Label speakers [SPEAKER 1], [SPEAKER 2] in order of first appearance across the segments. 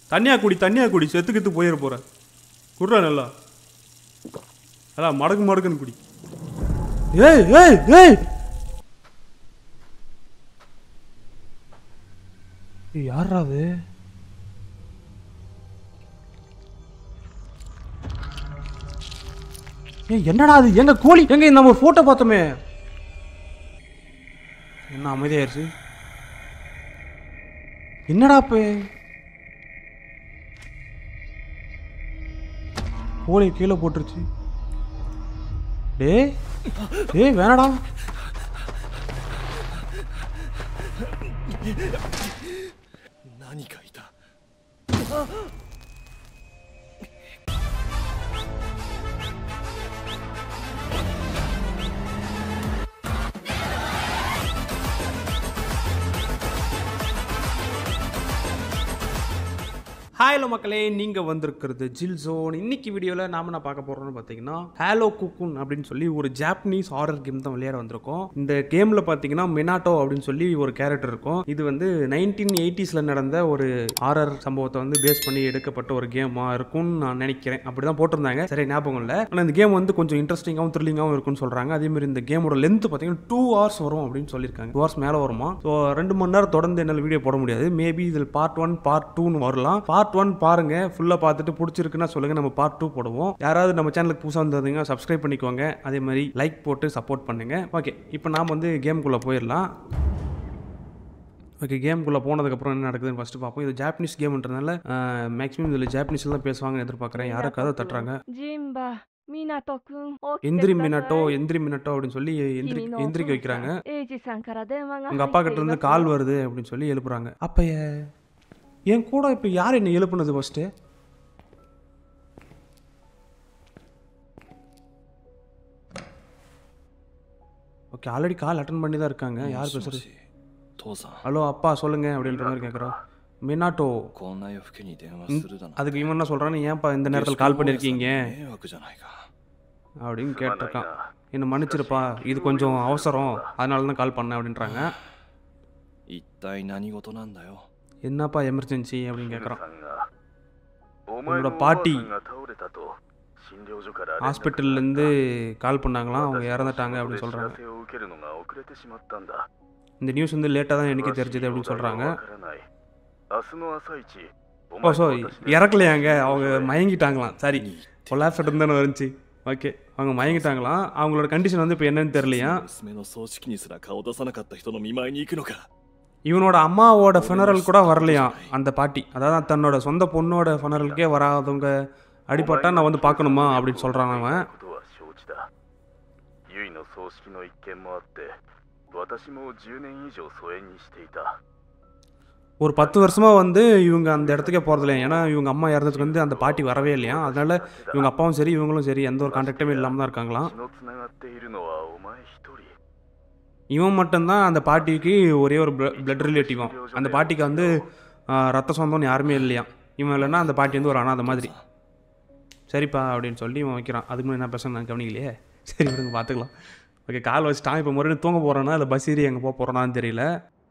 [SPEAKER 1] தண்ணியா குடி தண்ணியா குடி செத்து கித்து போயிட போற குடுறா நல்லா அதான் மடக்கு மடக்குன்னு குடி ஏய் ஏய் ஏய் ஏய், யார்ரா அது ஏய் என்னடா அது எங்க கோழி எங்க நம்ம ஒரு போட்டோ பார்த்தோமே என்ன அமைதியாயிருச்சு என்னடா இப்போ கோழி கீழே போட்டுருச்சு டேய் டேய் வேணடா ஹாய் ஹலோ மக்களே நீங்கள் வந்திருக்கிறது ஜில் ஜோன் இன்னைக்கு வீடியோவில் நாம என்ன பார்க்க போகிறோம்னு பார்த்தீங்கன்னா ஹேலோ குக்குன் அப்படின்னு சொல்லி ஒரு ஜாப்பனீஸ் ஹாரர் கேம் தான் விளையாட வந்திருக்கோம் இந்த கேமில் பார்த்தீங்கன்னா மினாட்டோ அப்படின்னு சொல்லி ஒரு கேரக்டர் இருக்கும் இது வந்து நைன்டீன் எயிட்டிஸில் நடந்த ஒரு ஹாரர் சம்பவத்தை வந்து பேஸ் பண்ணி எடுக்கப்பட்ட ஒரு கேமாக இருக்கும்னு நான் நினைக்கிறேன் அப்படி தான் போட்டிருந்தாங்க சரி ஞாபகம் இல்லை ஆனால் இந்த கேம் வந்து கொஞ்சம் இன்ட்ரெஸ்டிங்காகவும் த்ரில்லிங்காகவும் இருக்கும்னு சொல்கிறாங்க அதே மாதிரி இந்த கேமோட லென்த் பார்த்தீங்கன்னா டூ ஹவர்ஸ் வரும் அப்படின்னு சொல்லியிருக்காங்க டூ ஹவர்ஸ் மேலே வருமா ஸோ ரெண்டு மணி நேரம் தொடர்ந்து என்னால் வீடியோ போட முடியாது மேபி இதில் பார்ட் ஒன் பார்ட் டூன்னு வரலாம் பார்ட் ஒன் பாருங்க ஃபுல்லாக பார்த்துட்டு பிடிச்சிருக்குன்னா சொல்லுங்க நம்ம பார்ட் டூ போடுவோம் யாராவது நம்ம சேனலுக்கு புதுசாக வந்ததுங்க சப்ஸ்கிரைப் பண்ணிக்கோங்க அதே மாதிரி லைக் போட்டு சப்போர்ட் பண்ணுங்க ஓகே இப்போ நாம் வந்து கேமுக்குள்ளே போயிடலாம் ஓகே கேமுக்குள்ளே போனதுக்கப்புறம் என்ன நடக்குதுன்னு ஃபஸ்ட்டு பார்ப்போம் இது ஜாப்பனீஸ் கேம்ன்றதுனால மேக்ஸிமம் இதில் ஜாப்பனீஸில் தான் பேசுவாங்கன்னு எதிர்பார்க்குறேன் யாரோ கதை தட்டுறாங்க
[SPEAKER 2] ジンバ、ミナト君、起きて
[SPEAKER 1] எந்திரி
[SPEAKER 2] ください
[SPEAKER 1] மினட்டோ எந்திரி மினட்டோ அப்படின்னு சொல்லி எந்திரி
[SPEAKER 2] 君のお
[SPEAKER 1] எந்திரிக்க
[SPEAKER 2] 父
[SPEAKER 1] வைக்கிறாங்க
[SPEAKER 2] さんエイジさんから電話が
[SPEAKER 1] உங்க
[SPEAKER 2] 入
[SPEAKER 1] அப்பா
[SPEAKER 2] って
[SPEAKER 1] கிட்ட
[SPEAKER 2] い
[SPEAKER 1] இருந்து
[SPEAKER 2] ます
[SPEAKER 1] கால்
[SPEAKER 2] よ
[SPEAKER 1] வருது அப்படின்னு சொல்லி எழுப்புறாங்க அப்ப எ- என் கூட இப்ப யார் என்ன எழுப்புனது first okay already call attend பண்ணி தான் இருக்காங்க யார் பேசுறது
[SPEAKER 3] 父さん
[SPEAKER 1] ஹலோ அப்பா சொல்லுங்க அப்படின்ற மாதிரி கேட்குறோம் மினாட்டோ
[SPEAKER 3] こんな夜更けに電話するだなんて
[SPEAKER 1] அதுக்கு இவன் என்ன சொல்றான்னு ஏன்ப்பா இந்த நேரத்தில் கால் பண்ணியிருக்கீங்க
[SPEAKER 3] 迷惑じゃないか
[SPEAKER 1] அப்படின்னு கேட்டிருக்கான் என்ன மன்னிச்சிருப்பா இது கொஞ்சம் அவசரம் அதனால தான் கால் பண்ணேன் அப்படின்றாங்க
[SPEAKER 3] 一体何事なんだよ
[SPEAKER 1] என்னப்பா எமர்ஜென்சி அப்படின்னு கேட்குறான்
[SPEAKER 4] さんがお前のおばあ
[SPEAKER 1] パーティー
[SPEAKER 4] さんが倒れたと診療所から連絡があった
[SPEAKER 1] ஹாஸ்பிட்டல்லேருந்து கால் பண்ணாங்களாம் அவங்க
[SPEAKER 4] 私は
[SPEAKER 1] இறந்துட்டாங்க
[SPEAKER 4] そ
[SPEAKER 1] அப்படின்னு
[SPEAKER 4] こで知
[SPEAKER 1] சொல்கிறாங்க
[SPEAKER 4] らせを受けるのが遅れてしまったんだ
[SPEAKER 1] இந்த நியூஸ் வந்து லேட்டாக தான் எனக்கு தெரிஞ்சது அப்படின்னு சொல்கிறாங்க
[SPEAKER 4] 詳しい容体はわからない明日の朝一お
[SPEAKER 1] ஓ
[SPEAKER 4] 前
[SPEAKER 1] ஸோ
[SPEAKER 4] と私で
[SPEAKER 1] இறக்கலையாங்க அவங்க மயங்கிட்டாங்களாம் சாரி
[SPEAKER 3] 何言って
[SPEAKER 1] கொலாப்ஸ் தானே வந்துச்சு ஓகே அவங்க மயங்கிட்டாங்களாம் அவங்களோட கண்டிஷன் வந்து இப்போ என்னன்னு தெரியலையா
[SPEAKER 3] 娘の葬式にすら顔出さなかった人の見舞いに行くのか
[SPEAKER 1] இவனோட அம்மாவோட ஃபெனரல் கூட வரலையாம் அந்த பாட்டி அதாவது தன்னோட சொந்த பொண்ணோட ஃபெனரலுக்கே வராதவங்க அடிபட்டா நான் வந்து பார்க்கணுமா அப்படின்னு சொல்கிறான் அவன்
[SPEAKER 4] ことは承知だゆいの葬式の一件もあって私も10年以上疎遠にしていた
[SPEAKER 1] ஒரு பத்து வருஷமா வந்து இவங்க அந்த இடத்துக்கே போகிறதில்ல ஏன்னா இவங்க அம்மா இறந்ததுக்கு வந்து அந்த பாட்டி வரவே இல்லையா அதனால இவங்க அப்பாவும் சரி இவங்களும் சரி எந்த ஒரு கான்டாக்டுமே இல்லாமல் தான் இருக்காங்களாம்
[SPEAKER 4] 血のつながっているのはお前一人
[SPEAKER 1] இவன் மட்டும்தான் அந்த பாட்டிக்கு ஒரே ஒரு பிளட் ரிலேட்டிவாம் அந்த பாட்டிக்கு வந்து ஆ, ரத்த சொந்தம்னு யாருமே இல்லையாம் இவன் இல்லைன்னா அந்த பாட்டி வந்து ஒரு அனாதை மாதிரி சரிப்பா அப்படின்னு சொல்லி இவன் வைக்கிறான் அதுக்கு முன்னாடி என்ன பேச நான் கவனிக்கலையே சரி விடுங்க பார்த்துக்கலாம் ஓகே கால் வச்சுட்டான் இப்போ மறுபடியும் தூங்க போகிறானா இல்லை பஸ் ஏறி எங்கே போக போகிறானான்னு தெரியல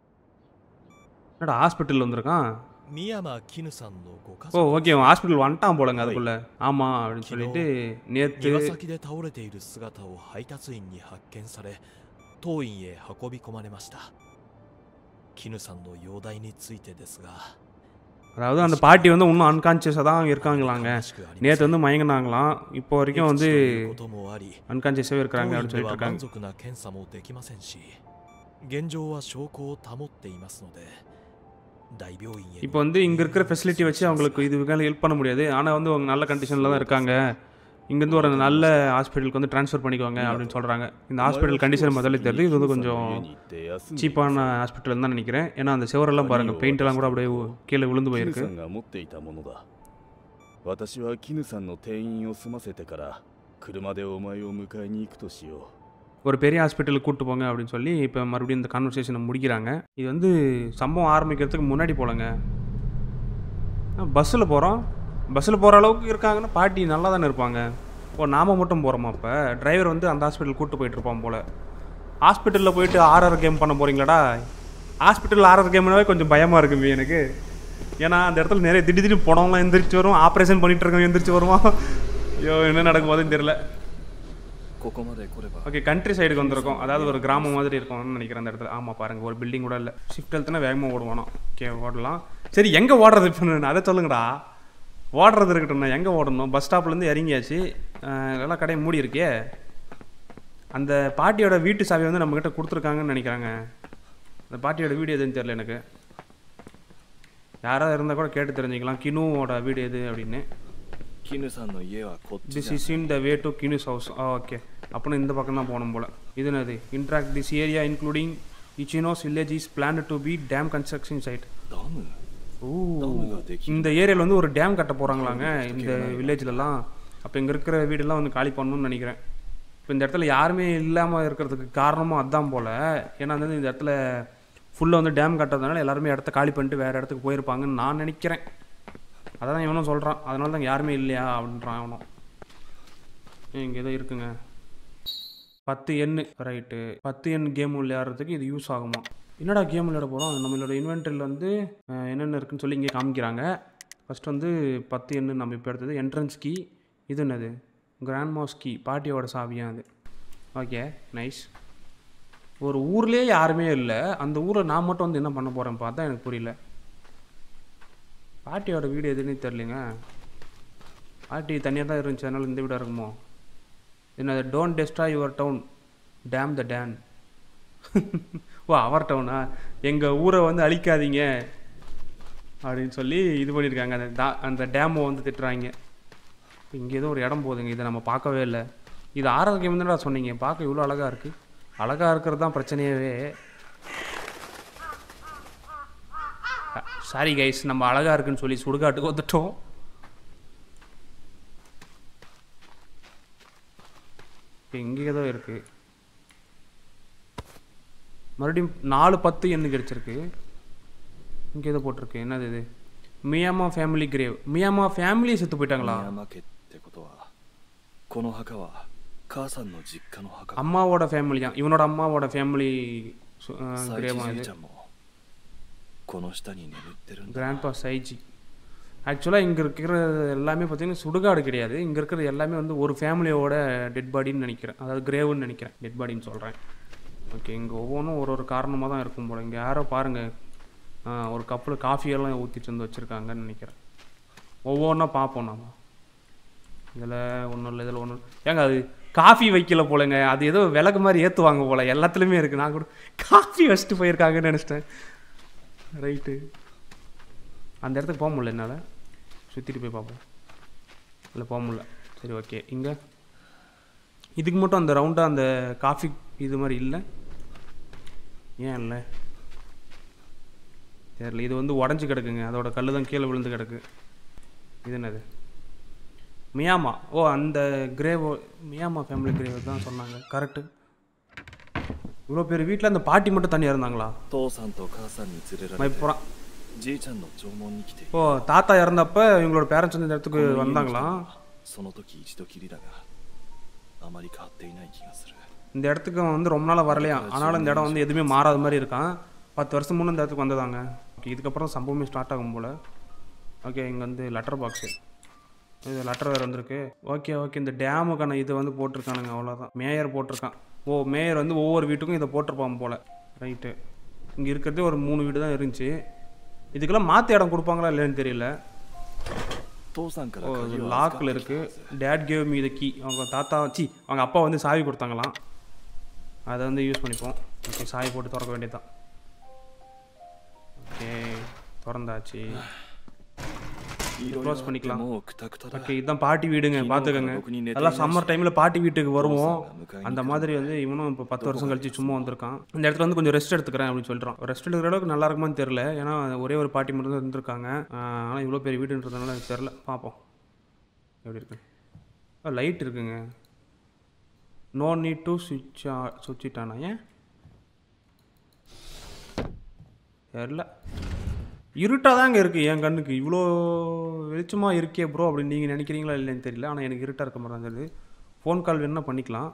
[SPEAKER 1] என்னடா ஹாஸ்பிட்டல் வந்திருக்கான்
[SPEAKER 5] 三山絹さんのご家
[SPEAKER 1] ஓ
[SPEAKER 5] 族
[SPEAKER 1] ஓகே அவன் ஹாஸ்பிட்டல் வந்துட்டான் போலங்க அதுக்குள்ள ஆமாம் அப்படின்னு சொல்லிட்டு நேற்று
[SPEAKER 5] 庭先で倒れている姿を配達員に発見され当院へ運び込まれました絹さんの容体についてですが
[SPEAKER 1] அதாவது அந்த பாட்டி வந்து இன்னும் அன்கான்சியஸாக தான் இருக்காங்களாங்க
[SPEAKER 5] 悲しくありません
[SPEAKER 1] நேற்று வந்து மயங்கினாங்களாம் இப்போ வரைக்கும் வந்து
[SPEAKER 5] 僻地ということもあり
[SPEAKER 1] அன்கான்சியஸாகவே
[SPEAKER 5] 当
[SPEAKER 1] இருக்கிறாங்க
[SPEAKER 5] 院
[SPEAKER 1] அப்படின்னு
[SPEAKER 5] で
[SPEAKER 1] சொல்லிட்டு
[SPEAKER 5] は
[SPEAKER 1] இருக்காங்க
[SPEAKER 5] 満足な検査もできませんし現状は証拠を保っていますので大病院へ
[SPEAKER 1] இப்போ வந்து இங்கே இருக்கிற ஃபெசிலிட்டி வச்சு அவங்களுக்கு இது ஹெல்ப் பண்ண முடியாது ஆனால் வந்து அவங்க நல்ல கண்டிஷனில் தான் இருக்காங்க இங்கேருந்து ஒரு நல்ல ஹாஸ்பிட்டலுக்கு வந்து ட்ரான்ஸ்ஃபர் பண்ணிக்கோங்க அப்படின்னு சொல்கிறாங்க இந்த ஹாஸ்பிட்டல் கண்டிஷன் முதல்ல தெரியுது இது வந்து கொஞ்சம் சீப்பான ஹாஸ்பிட்டல் தான் நினைக்கிறேன் ஏன்னா அந்த செவரெல்லாம் பாருங்கள் பெயிண்ட் எல்லாம் கூட அப்படியே கீழே விழுந்து
[SPEAKER 6] キヌ
[SPEAKER 1] போயிருக்கு
[SPEAKER 6] さんが持っていたものだ私はキヌさんの転院を済ませてから車でお前を迎えに行くとしよう
[SPEAKER 1] ஒரு பெரிய ஹாஸ்பிட்டலுக்கு கூட்டு போங்க அப்படின்னு சொல்லி இப்போ மறுபடியும் இந்த கான்வர்சேஷனை முடிக்கிறாங்க இது வந்து சம்பவம் ஆரம்பிக்கிறதுக்கு முன்னாடி போலங்க பஸ்ஸில் போகிறோம் பஸ்ஸில் போகிற அளவுக்கு இருக்காங்கன்னா பாட்டி நல்லா தானே இருப்பாங்க ஓ நாம மட்டும் போகிறோமா அப்போ டிரைவர் வந்து அந்த ஹாஸ்பிட்டல் கூட்டு போயிட்டு இருப்பான் போல் ஹாஸ்பிட்டலில் போயிட்டு ஆர்ஆர் கேம் பண்ண போகிறீங்களாடா ஹாஸ்பிட்டல் ஆர்ஆர் கேம்னாவே கொஞ்சம் பயமாக இருக்குமே எனக்கு ஏன்னா அந்த இடத்துல நிறைய திடீர் திடீர்னு படம்லாம் எந்திரிச்சு வரும் ஆப்ரேஷன் பண்ணிட்டு இருக்கவங்க எந்திரிச்சு வருவான் ஐயோ என்ன நடக்கும் போதுன்னு தெரியல
[SPEAKER 3] ここまで来れば
[SPEAKER 1] ஓகே கண்ட்ரி சைடுக்கு வந்திருக்கோம் அதாவது ஒரு கிராமம் மாதிரி இருக்கும்னு நினைக்கிறேன் அந்த இடத்துல ஆமாம் பாருங்க ஒரு பில்டிங் கூட இல்லை ஷிஃப்ட் எழுத்துனா வேகமாக ஓடுவானோ ஓகே ஓடலாம் சரி எங்கே ஓடுறது இப்போ நான் அதை சொல்லுங்கடா ஓடுறது இருக்கட்டும்ண்ணா எங்கே ஓடணும் பஸ் ஸ்டாப்லேருந்து இறங்கியாச்சு அஹ், எல்லாம் கடையை மூடி இருக்கே அந்த பாட்டியோட வீட்டு சாவி வந்து நம்மக்கிட்ட கொடுத்துருக்காங்கன்னு நினைக்கிறாங்க அந்த பாட்டியோட வீடு எதுன்னு தெரியல எனக்கு யாராவது இருந்தால் கூட கேட்டு தெரிஞ்சுக்கலாம் கினுவோட வீடு எது அப்படின்னு
[SPEAKER 3] 絹さんの家はこっち
[SPEAKER 1] this
[SPEAKER 3] じゃ
[SPEAKER 1] is in the way to Kinu's house okay அப்படின்னு இந்த பக்கம் தான் போகணும் போல இது என்னது interact this area including Ichino's village is plan to be dam construction site
[SPEAKER 3] ダム
[SPEAKER 1] ஓ
[SPEAKER 3] ダムができる
[SPEAKER 1] இந்த ஏரியாவில் வந்து ஒரு டேம் கட்ட போகிறாங்களாங்க இந்த வில்லேஜ்லலாம் அப்போ இங்கே இருக்கிற வீடெல்லாம் வந்து காலி பண்ணணும்னு நினைக்கிறேன் இப்போ இந்த இடத்துல யாருமே இல்லாமல் இருக்கிறதுக்கு காரணமும் அதான் போல் ஏன்னா வந்து இந்த இடத்துல ஃபுல்லாக வந்து டேம் கட்டுறதுனால எல்லாருமே இடத்த காலி பண்ணிட்டு வேறு இடத்துக்கு போயிருப்பாங்கன்னு நான் நினைக்கிறேன் அதான் இவனும் சொல்கிறான் அதனால தான் யாருமே இல்லையா அப்படின்றான் அவனும் இங்கே ஏதோ இருக்குங்க பத்து எண்ணு ரைட்டு பத்து எண் கேம் விளையாடுறதுக்கு இது யூஸ் ஆகுமா என்னடா கேம் விளையாட போகிறோம் நம்மளோட இன்வென்ட்ரியில் வந்து அஹ், என்னென்ன இருக்குன்னு சொல்லி இங்கே காமிக்கிறாங்க ஃபர்ஸ்ட் வந்து பத்து எண்ணு நம்ம இப்போ எடுத்தது என்ட்ரன்ஸ் கீ இது என்னது கிராண்ட் மாஸ் கீ பாட்டியோட சாவியா அது ஓகே நைஸ் ஒரு ஊர்லேயே யாருமே இல்லை அந்த ஊரில் நான் மட்டும் வந்து என்ன பண்ண போகிறேன் பார்த்தா எனக்கு புரியல பாட்டியோட வீடு எதுன்னு தெரியலங்க பாட்டி தனியாக தான் இருந்துச்சு அதனால இந்த வீடாக இருக்குமோ என்னது don't destroy your town dam the dam ஓ அவர் டவுனா எங்கள் ஊரை வந்து அழிக்காதீங்க அப்படின்னு சொல்லி இது பண்ணியிருக்காங்க அந்த டா அந்த டேமை வந்து திட்டுறாங்க இங்கே ஏதோ ஒரு இடம் போகுதுங்க இதை நம்ம பார்க்கவே இல்லை இது ஆரோக்கியம் தானடா சொன்னீங்க பார்க்க இவ்வளோ அழகாக இருக்குது அழகாக இருக்கிறது தான் பிரச்சனையவே சாரி கைஸ் நம்ம அழகாக இருக்குன்னு சொல்லி சுடுகாட்டுக்கு வந்துட்டோம் இங்கே ஏதோ இருக்குது மறுபடியும் நாலு பத்து எண்ணு கிடச்சிருக்கு இங்கே ஏதோ போட்டிருக்கு என்னது இது Miyama family grave Miyama family செத்து போயிட்டாங்களா
[SPEAKER 3] 宮山家ってことはこの墓は母さんの実家の墓か
[SPEAKER 1] அம்மாவோட ஃபேமிலியா இவனோட அம்மாவோட ஃபேமிலி
[SPEAKER 3] 佐
[SPEAKER 1] கிரேவா
[SPEAKER 3] 伯じ
[SPEAKER 1] இது
[SPEAKER 3] いちゃんもこの下に眠ってるんだ
[SPEAKER 1] கிராண்ட்பா சைஜி ஆக்சுவலாக இங்கே இருக்கிற எல்லாமே பார்த்தீங்கன்னா சுடுகாடு கிடையாது இங்கே இருக்கிறது எல்லாமே வந்து ஒரு ஃபேமிலியோட டெட் பாடின்னு நினைக்கிறேன் அதாவது கிரேவுன்னு நினைக்கிறேன் டெட் பாடின்னு சொல்கிறேன் ஓகே இங்கே ஒவ்வொன்றும் ஒரு ஒரு காரணமாக தான் இருக்கும் போல் இங்கே யாரோ பாருங்கள் ஒரு கப்பில் காஃபியெல்லாம் ஊற்றிட்டு வந்து வச்சுருக்காங்கன்னு நினைக்கிறேன் ஒவ்வொன்றா பார்ப்போம் நாம இதில் ஒன்றும் இல்லை இதில் ஒன்றும் ஏங்க அது காஃபி வைக்கல போலங்க அது ஏதோ விளக்கு மாதிரி ஏற்றுவாங்க போல எல்லாத்துலேயுமே இருக்குது நான் கூட காஃபி வச்சுட்டு போயிருக்காங்கன்னு நினச்சிட்டேன் ரைட்டு அந்த இடத்துக்கு போக முடியல என்னால் சுற்றிட்டு போய் பார்ப்போம் இல்லை போக முடியல சரி ஓகே இங்கே இதுக்கு மட்டும் அந்த ரவுண்டாக அந்த காஃபி இது மாதிரி இல்லை ஏன் இல்லை தெரியல இது வந்து உடஞ்சி கிடக்குங்க அதோட கல் தான் கீழே விழுந்து கிடக்கு இது என்னது மியாமா ஓ அந்த கிரேவோ மியாமா ஃபேமிலி கிரேவ் தான் சொன்னாங்க கரெக்டு இவ்வளோ பேர் வீட்டில் அந்த பாட்டி மட்டும் தனியாக இருந்தாங்களா
[SPEAKER 3] 父さんと母さんに連れら
[SPEAKER 1] நான்
[SPEAKER 3] れて
[SPEAKER 1] இப்போ போகிறேன்
[SPEAKER 3] じいちゃんの弔問に来ている
[SPEAKER 1] ஓ தாத்தா இறந்தப்ப இவங்களோட பேரண்ட்ஸ் வந்து இந்த இடத்துக்கு
[SPEAKER 3] この家に来た
[SPEAKER 1] வந்தாங்களாம்
[SPEAKER 3] のはその時一度きりだがあまり変わっていない気がする
[SPEAKER 1] இந்த இடத்துக்கு அவன் வந்து ரொம்ப நாளாக வரலையா ஆனாலும் இந்த இடம் வந்து எதுவுமே மாறாத மாதிரி இருக்கான் பத்து வருஷம் முன்னே இந்த இடத்துக்கு வந்ததாங்க ஓகே இதுக்கப்புறம் சம்பவமே ஸ்டார்ட் ஆகும் போல் ஓகே இங்கே வந்து லெட்டர் பாக்ஸு இது லெட்டர் வேறு வந்திருக்கு ஓகே ஓகே இந்த டேமுக்கான இது வந்து போட்டிருக்கானுங்க அவ்வளோதான் மேயர் போட்டிருக்கான் ஓ மேயர் வந்து ஒவ்வொரு வீட்டுக்கும் இதை போட்டிருப்பான் போல் ரைட்டு இங்கே இருக்கிறதே ஒரு மூணு வீடு தான் இருந்துச்சு இதுக்கெல்லாம் மாற்று இடம் கொடுப்பாங்களா இல்லைன்னு தெரியல
[SPEAKER 3] 父さんから
[SPEAKER 1] ஓ
[SPEAKER 3] 鍵を預か
[SPEAKER 1] லாக்கில்
[SPEAKER 3] ってき
[SPEAKER 1] இருக்கு
[SPEAKER 3] たはず
[SPEAKER 1] dad gave me the key அவங்க தாத்தா சி அவங்க அப்பா வந்து சாவி கொடுத்தாங்களாம் அதை வந்து யூஸ் பண்ணிப்போம் ஓகே சாவி போட்டு திறக்க வேண்டியதுதான் ஓகே திறந்தாச்சு
[SPEAKER 3] いろいろ
[SPEAKER 1] க்ளோஸ்
[SPEAKER 3] あって
[SPEAKER 1] பண்ணிக்கலாம்
[SPEAKER 3] もうくたくただ
[SPEAKER 1] ஓகே இதுதான் பாட்டி வீடுங்க
[SPEAKER 3] கிலோ
[SPEAKER 1] பார்த்துக்கோங்க
[SPEAKER 3] கணக்குக்கு நீ நேத்து
[SPEAKER 1] அதெல்லாம்
[SPEAKER 3] என்ன
[SPEAKER 1] சம்மர் டைமில் பாட்டி வீட்டுக்கு வருவோம்
[SPEAKER 3] தோசை முக்காய்
[SPEAKER 1] அந்த மாதிரி வந்து இவனும் இப்போ பத்து வருஷம் கழிச்சு சும்மா வந்திருக்கான் இந்த இடத்துல வந்து கொஞ்சம் ரெஸ்ட் எடுத்துக்கிறேன் அப்படின்னு சொல்லிட்டான் ரெஸ்ட் எடுக்கிற அளவுக்கு நல்லா இருக்குமான்னு தெரியல ஏன்னா ஒரே ஒரு பாட்டி மட்டும் தான் இருந்திருக்காங்க ஆனால் இவ்வளோ பெரிய வீடுன்றதுனால எனக்கு தெரில பார்ப்போம் எப்படி இருக்கு லைட் இருக்குங்க நோ நீட் டு சுவிட்ச் சுவிட்ச் இட்டானா ஏன் தெரில இருட்டாக தாங்க இருக்குது என் கண்ணுக்கு இவ்வளோ வெளிச்சமாக இருக்கே ப்ரோ அப்படின்னு நீங்கள் நினைக்கிறீங்களா இல்லைன்னு தெரியல ஆனால் எனக்கு இருட்டாக இருக்க மாதிரி தான் தெரியுது ஃபோன் கால் வேணுன்னா பண்ணிக்கலாம்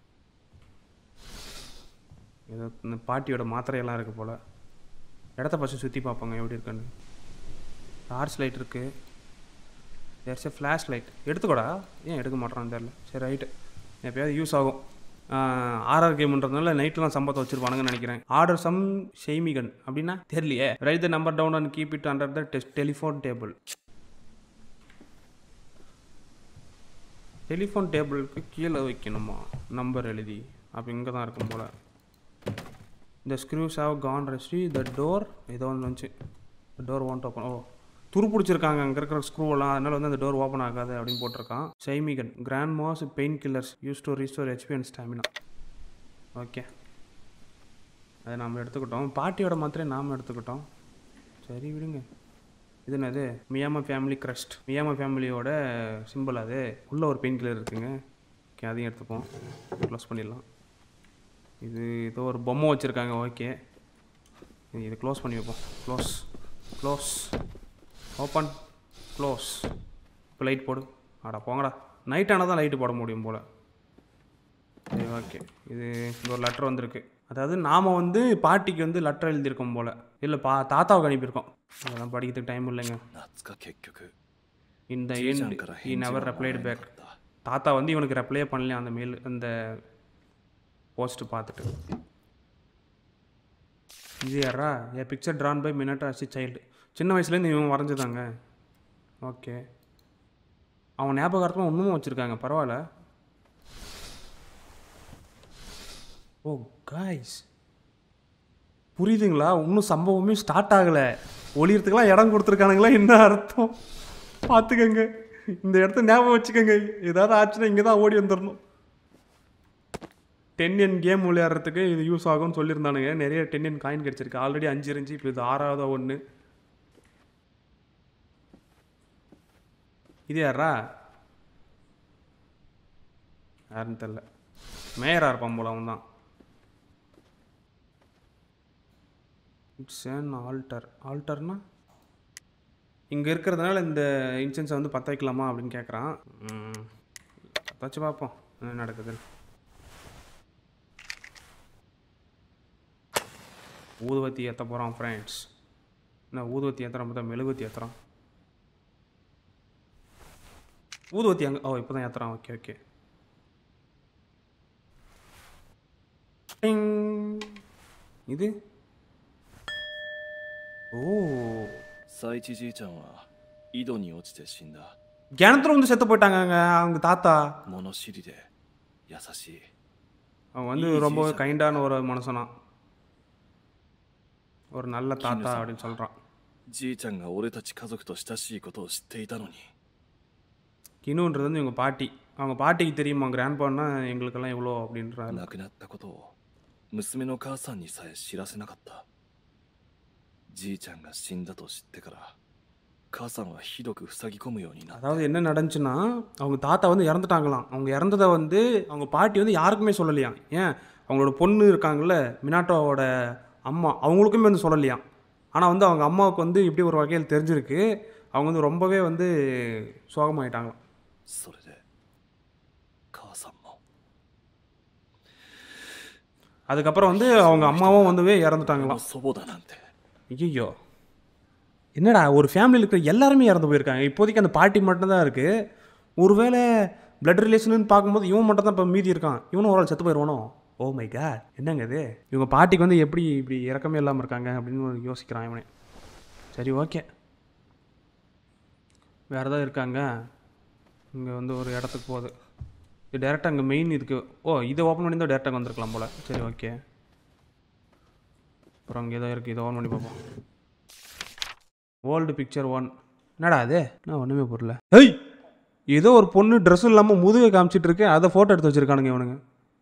[SPEAKER 1] ஏதோ இந்த பாட்டியோட மாத்திரையெல்லாம் இருக்குது போல் இடத்த ஃபஸ்ட்டு சுற்றி பார்ப்போங்க எப்படி இருக்குன்னு டார்ச் லைட் இருக்குது தேர்ஸ் எ ஃப்ளாஷ் லைட் எடுத்துக்கோடா ஏன் எடுக்க மாட்டேறான்னு தெரில சரி ரைட்டு எப்பயாவது யூஸ் ஆகும் ஆர்ஆர் கேம்ன்றதுனால நைட்லாம் சம்பளத்தை வச்சுருப்பானுங்கன்னு நினைக்கிறேன் ஆர்டர் சம் ஷெய்மிகன் அப்படின்னா தெரியலையே write the number down and keep it under the desk telephone table telephone டேபிளுக்கு கீழே வைக்கணுமா நம்பர் எழுதி அப்போ இங்கே தான் இருக்கும் போல் இந்த screws have gone rusty the door ஏதோ ஒன்று வந்துச்சு டோர் ஓன்ட் ஓப்பன் ஓ துரு பிடிச்சிருக்காங்க அங்கே இருக்கிற ஸ்க்ரூவெல்லாம் அதனால வந்து அந்த டோர் ஓப்பன் ஆகாது அப்படின்னு போட்டிருக்கான் சைமிகன் grandma's painkillers use to restore HP and stamina okay அதை நாம் எடுத்துக்கிட்டோம் பாட்டியோட மாத்திரை நாம் எடுத்துக்கிட்டோம் சரி விடுங்க இது என்னது மியாமா ஃபேமிலி க்ரஸ்ட் மியாமா ஃபேமிலியோட சிம்பிள் அது உள்ளே ஒரு பெயின் கில்லர் இருக்குங்க ஓகே அதையும் எடுத்துப்போம் க்ளோஸ் பண்ணிடலாம் இது ஏதோ ஒரு பொம்மை வச்சுருக்காங்க ஓகே இது க்ளோஸ் பண்ணி வைப்போம் க்ளோஸ் க்ளோஸ் ஓப்பன் க்ளோஸ் இப்போ லைட் போடு ஆடா போங்கடா நைட் ஆனால் தான் லைட்டு போட முடியும் போல் சரி ஓகே இது இந்த ஒரு லெட்டர் வந்திருக்கு அதாவது நாம் வந்து பாட்டிக்கு வந்து லெட்டர் எழுதியிருக்கோம் போல் இல்லை பா தாத்தாவுக்கு அனுப்பியிருக்கோம் அதெல்லாம் படிக்கிறதுக்கு டைம் இல்லைங்க
[SPEAKER 3] 夏か結局
[SPEAKER 1] இந்த
[SPEAKER 3] じいちゃん
[SPEAKER 1] and
[SPEAKER 3] から
[SPEAKER 1] he
[SPEAKER 3] 返事
[SPEAKER 1] never
[SPEAKER 3] がもら
[SPEAKER 1] replied
[SPEAKER 3] えな
[SPEAKER 1] back
[SPEAKER 3] かった
[SPEAKER 1] தாத்தா வந்து இவனுக்கு ரெப்ளே பண்ணலையா அந்த மெயில் அந்த போஸ்ட் பார்த்துட்டு இது யாரா a picture drawn by Minata as a child சின்ன வயசுலேருந்து இவன் வரைஞ்சதாங்க ஓகே அவன் ஞாபகார்த்தமாக இன்னமும் வச்சுருக்காங்க பரவாயில்ல ஓ காய்ஸ் புரியுதுங்களா இன்னும் சம்பவமே ஸ்டார்ட் ஆகலை ஒளியறதுக்கெல்லாம் இடம் கொடுத்துருக்கானுங்களா என்ன அர்த்தம் பார்த்துக்கங்க இந்த இடத்த ஞாபகம் வச்சுக்கோங்க ஏதாவது ஆச்சுன்னா இங்கே தான் ஓடி வந்துடணும் டென் என் கேம் விளையாடுறதுக்கு இது யூஸ் ஆகும்னு சொல்லியிருந்தானுங்க நிறைய டென் என் காயின் கிடச்சிருக்கு ஆல்ரெடி அஞ்சு இருந்துச்சு இப்போ இது ஆறாவது ஒன்று இது யாரா யாருன்னு தெரில மேயரா இருப்பான் போல அவன் தான் இட்ஸ் an ஆல்டர் ஆல்டர்னா இங்கே இருக்கிறதுனால இந்த இன்சென்ஸை வந்து பற்ற வைக்கலாமா அப்படின்னு கேட்குறான் பற்ற பார்ப்போம் என்ன நடக்குதுன்னு ஊதுவத்தி ஏற்ற போகிறான் ஃப்ரெண்ட்ஸ் என்ன ஊதுவத்தி ஏற்றுறான் பார்த்தா மெழுகுவத்தி ஏற்றுறான் ஊதுவத்தி அங்கே ஓ இப்போ தான் ஏற்றுறான் ஓகே ஓகே இது ஓ
[SPEAKER 3] 佐一じいちゃんは井戸に落ちて死んだ
[SPEAKER 1] கிணத்துல வந்து செத்து போயிட்டாங்கங்க அவங்க தாத்தா
[SPEAKER 3] 物知りで優しい
[SPEAKER 1] அவன் வந்து ரொம்ப கைண்டான ஒரு மனுஷனா ஒரு நல்ல தாத்தா அப்படின்னு சொல்கிறான்
[SPEAKER 3] じいちゃんが俺たち家族と親しいことを知っていたのに
[SPEAKER 1] கினுன்றது வந்து இவங்க பாட்டி அவங்க பாட்டிக்கு தெரியுமா கிராண்ட் பான்னா எங்களுக்கெல்லாம் எவ்வளோ அப்படின்றாரு
[SPEAKER 3] 亡くなったことを娘の母さんにさえ知らせなかったじいちゃんが死んだと知ってから母さんはひどく塞ぎ込むようになった
[SPEAKER 1] அதாவது என்ன நடந்துச்சுன்னா அவங்க தாத்தா வந்து இறந்துட்டாங்களாம் அவங்க இறந்ததை வந்து அவங்க பாட்டி வந்து யாருக்குமே சொல்லலையாம் ஏன் அவங்களோட பொண்ணு இருக்காங்கல்ல மினாட்டோவோட அம்மா அவங்களுக்குமே வந்து சொல்லலையாம் ஆனால் வந்து அவங்க அம்மாவுக்கு வந்து இப்படி ஒரு வகையில் தெரிஞ்சிருக்கு அவங்க வந்து ரொம்பவே வந்து சோகமாயிட்டாங்களாம்
[SPEAKER 3] それで母さんも
[SPEAKER 1] அதுக்கப்புறம் வந்து அவங்க அம்மாவும் வந்துவே
[SPEAKER 3] 俺の
[SPEAKER 1] இறந்துட்டாங்களாம்
[SPEAKER 3] 祖母だなんて
[SPEAKER 1] ஐயோ என்னடா ஒரு ஃபேமிலியில் இருக்கிற எல்லாருமே இறந்து போயிருக்காங்க இப்போதைக்கு அந்த பாட்டி மட்டும்தான் இருக்குது ஒருவேளை பிளட் ரிலேஷன் பார்க்கும்போது இவன் மட்டும் தான் இப்போ மீதி இருக்கான் இவனும் ஒரு ஆள் செத்து போயிடுவானோ ஓ மை காட் என்னங்க இது இவங்க பாட்டிக்கு வந்து எப்படி இப்படி இறக்கமே இல்லாமல் இருக்காங்க அப்படின்னு ஒரு யோசிக்கிறான் இவனே சரி ஓகே வேறு ஏதாவது இருக்காங்க இங்கே வந்து ஒரு இடத்துக்கு போகுது இது டேரெக்டாக அங்கே மெயின் இதுக்கு ஓ இதை ஓப்பன் பண்ணி தான் டேரெக்டாக வந்திருக்கலாம் போல் சரி ஓகே அப்புறம் அங்கே ஏதோ இருக்குது இதை ஓன் பண்ணி பார்ப்போம் ஓல்டு பிக்சர் ஒன் என்னடா அது நான் ஒன்றுமே புரியல ஏய் ஏதோ ஒரு பொண்ணு ட்ரெஸ் இல்லாமல் முதுகை காமிச்சிட்டு இருக்கு அதை ஃபோட்டோ எடுத்து வச்சிருக்கானுங்க இவனுங்க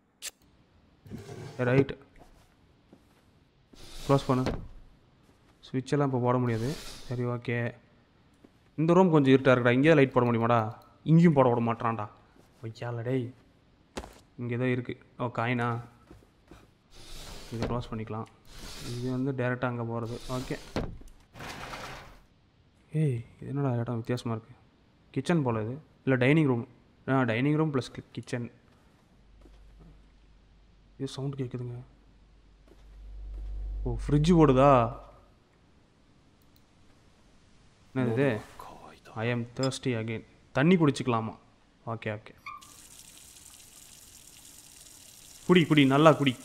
[SPEAKER 1] ரைட் க்ளோஸ் பண்ணு ஸ்விட்செல்லாம் இப்போ போட முடியாது சரி ஓகே இந்த ரூம் கொஞ்சம் இருட்டாக இருக்குடா இங்கேயே லைட் போட முடியுமாடா இங்கேயும் போட விட மாட்டான்டா வைக்கால டேய் இங்கே ஏதோ இருக்குது ஓ காயினா இதை க்ளோஸ் பண்ணிக்கலாம் இது வந்து டேரெக்டாக அங்கே போகிறது ஓகே ஏய் இது என்னடா இடம் வித்தியாசமாக இருக்குது கிச்சன் போல் இது இல்லை டைனிங் ரூம் ஆ டைனிங் ரூம் ப்ளஸ் கிச்சன் இது சவுண்ட் கேட்குதுங்க ஓ ஃப்ரிட்ஜ் ஓடுதா என்னது இது
[SPEAKER 3] 乾いた
[SPEAKER 1] ஐ எம் தேர்ஸ்டி அகைன் தண்ணி குடிச்சிக்கலாமா ஓகே ஓகே குடி குடி நல்லா குடி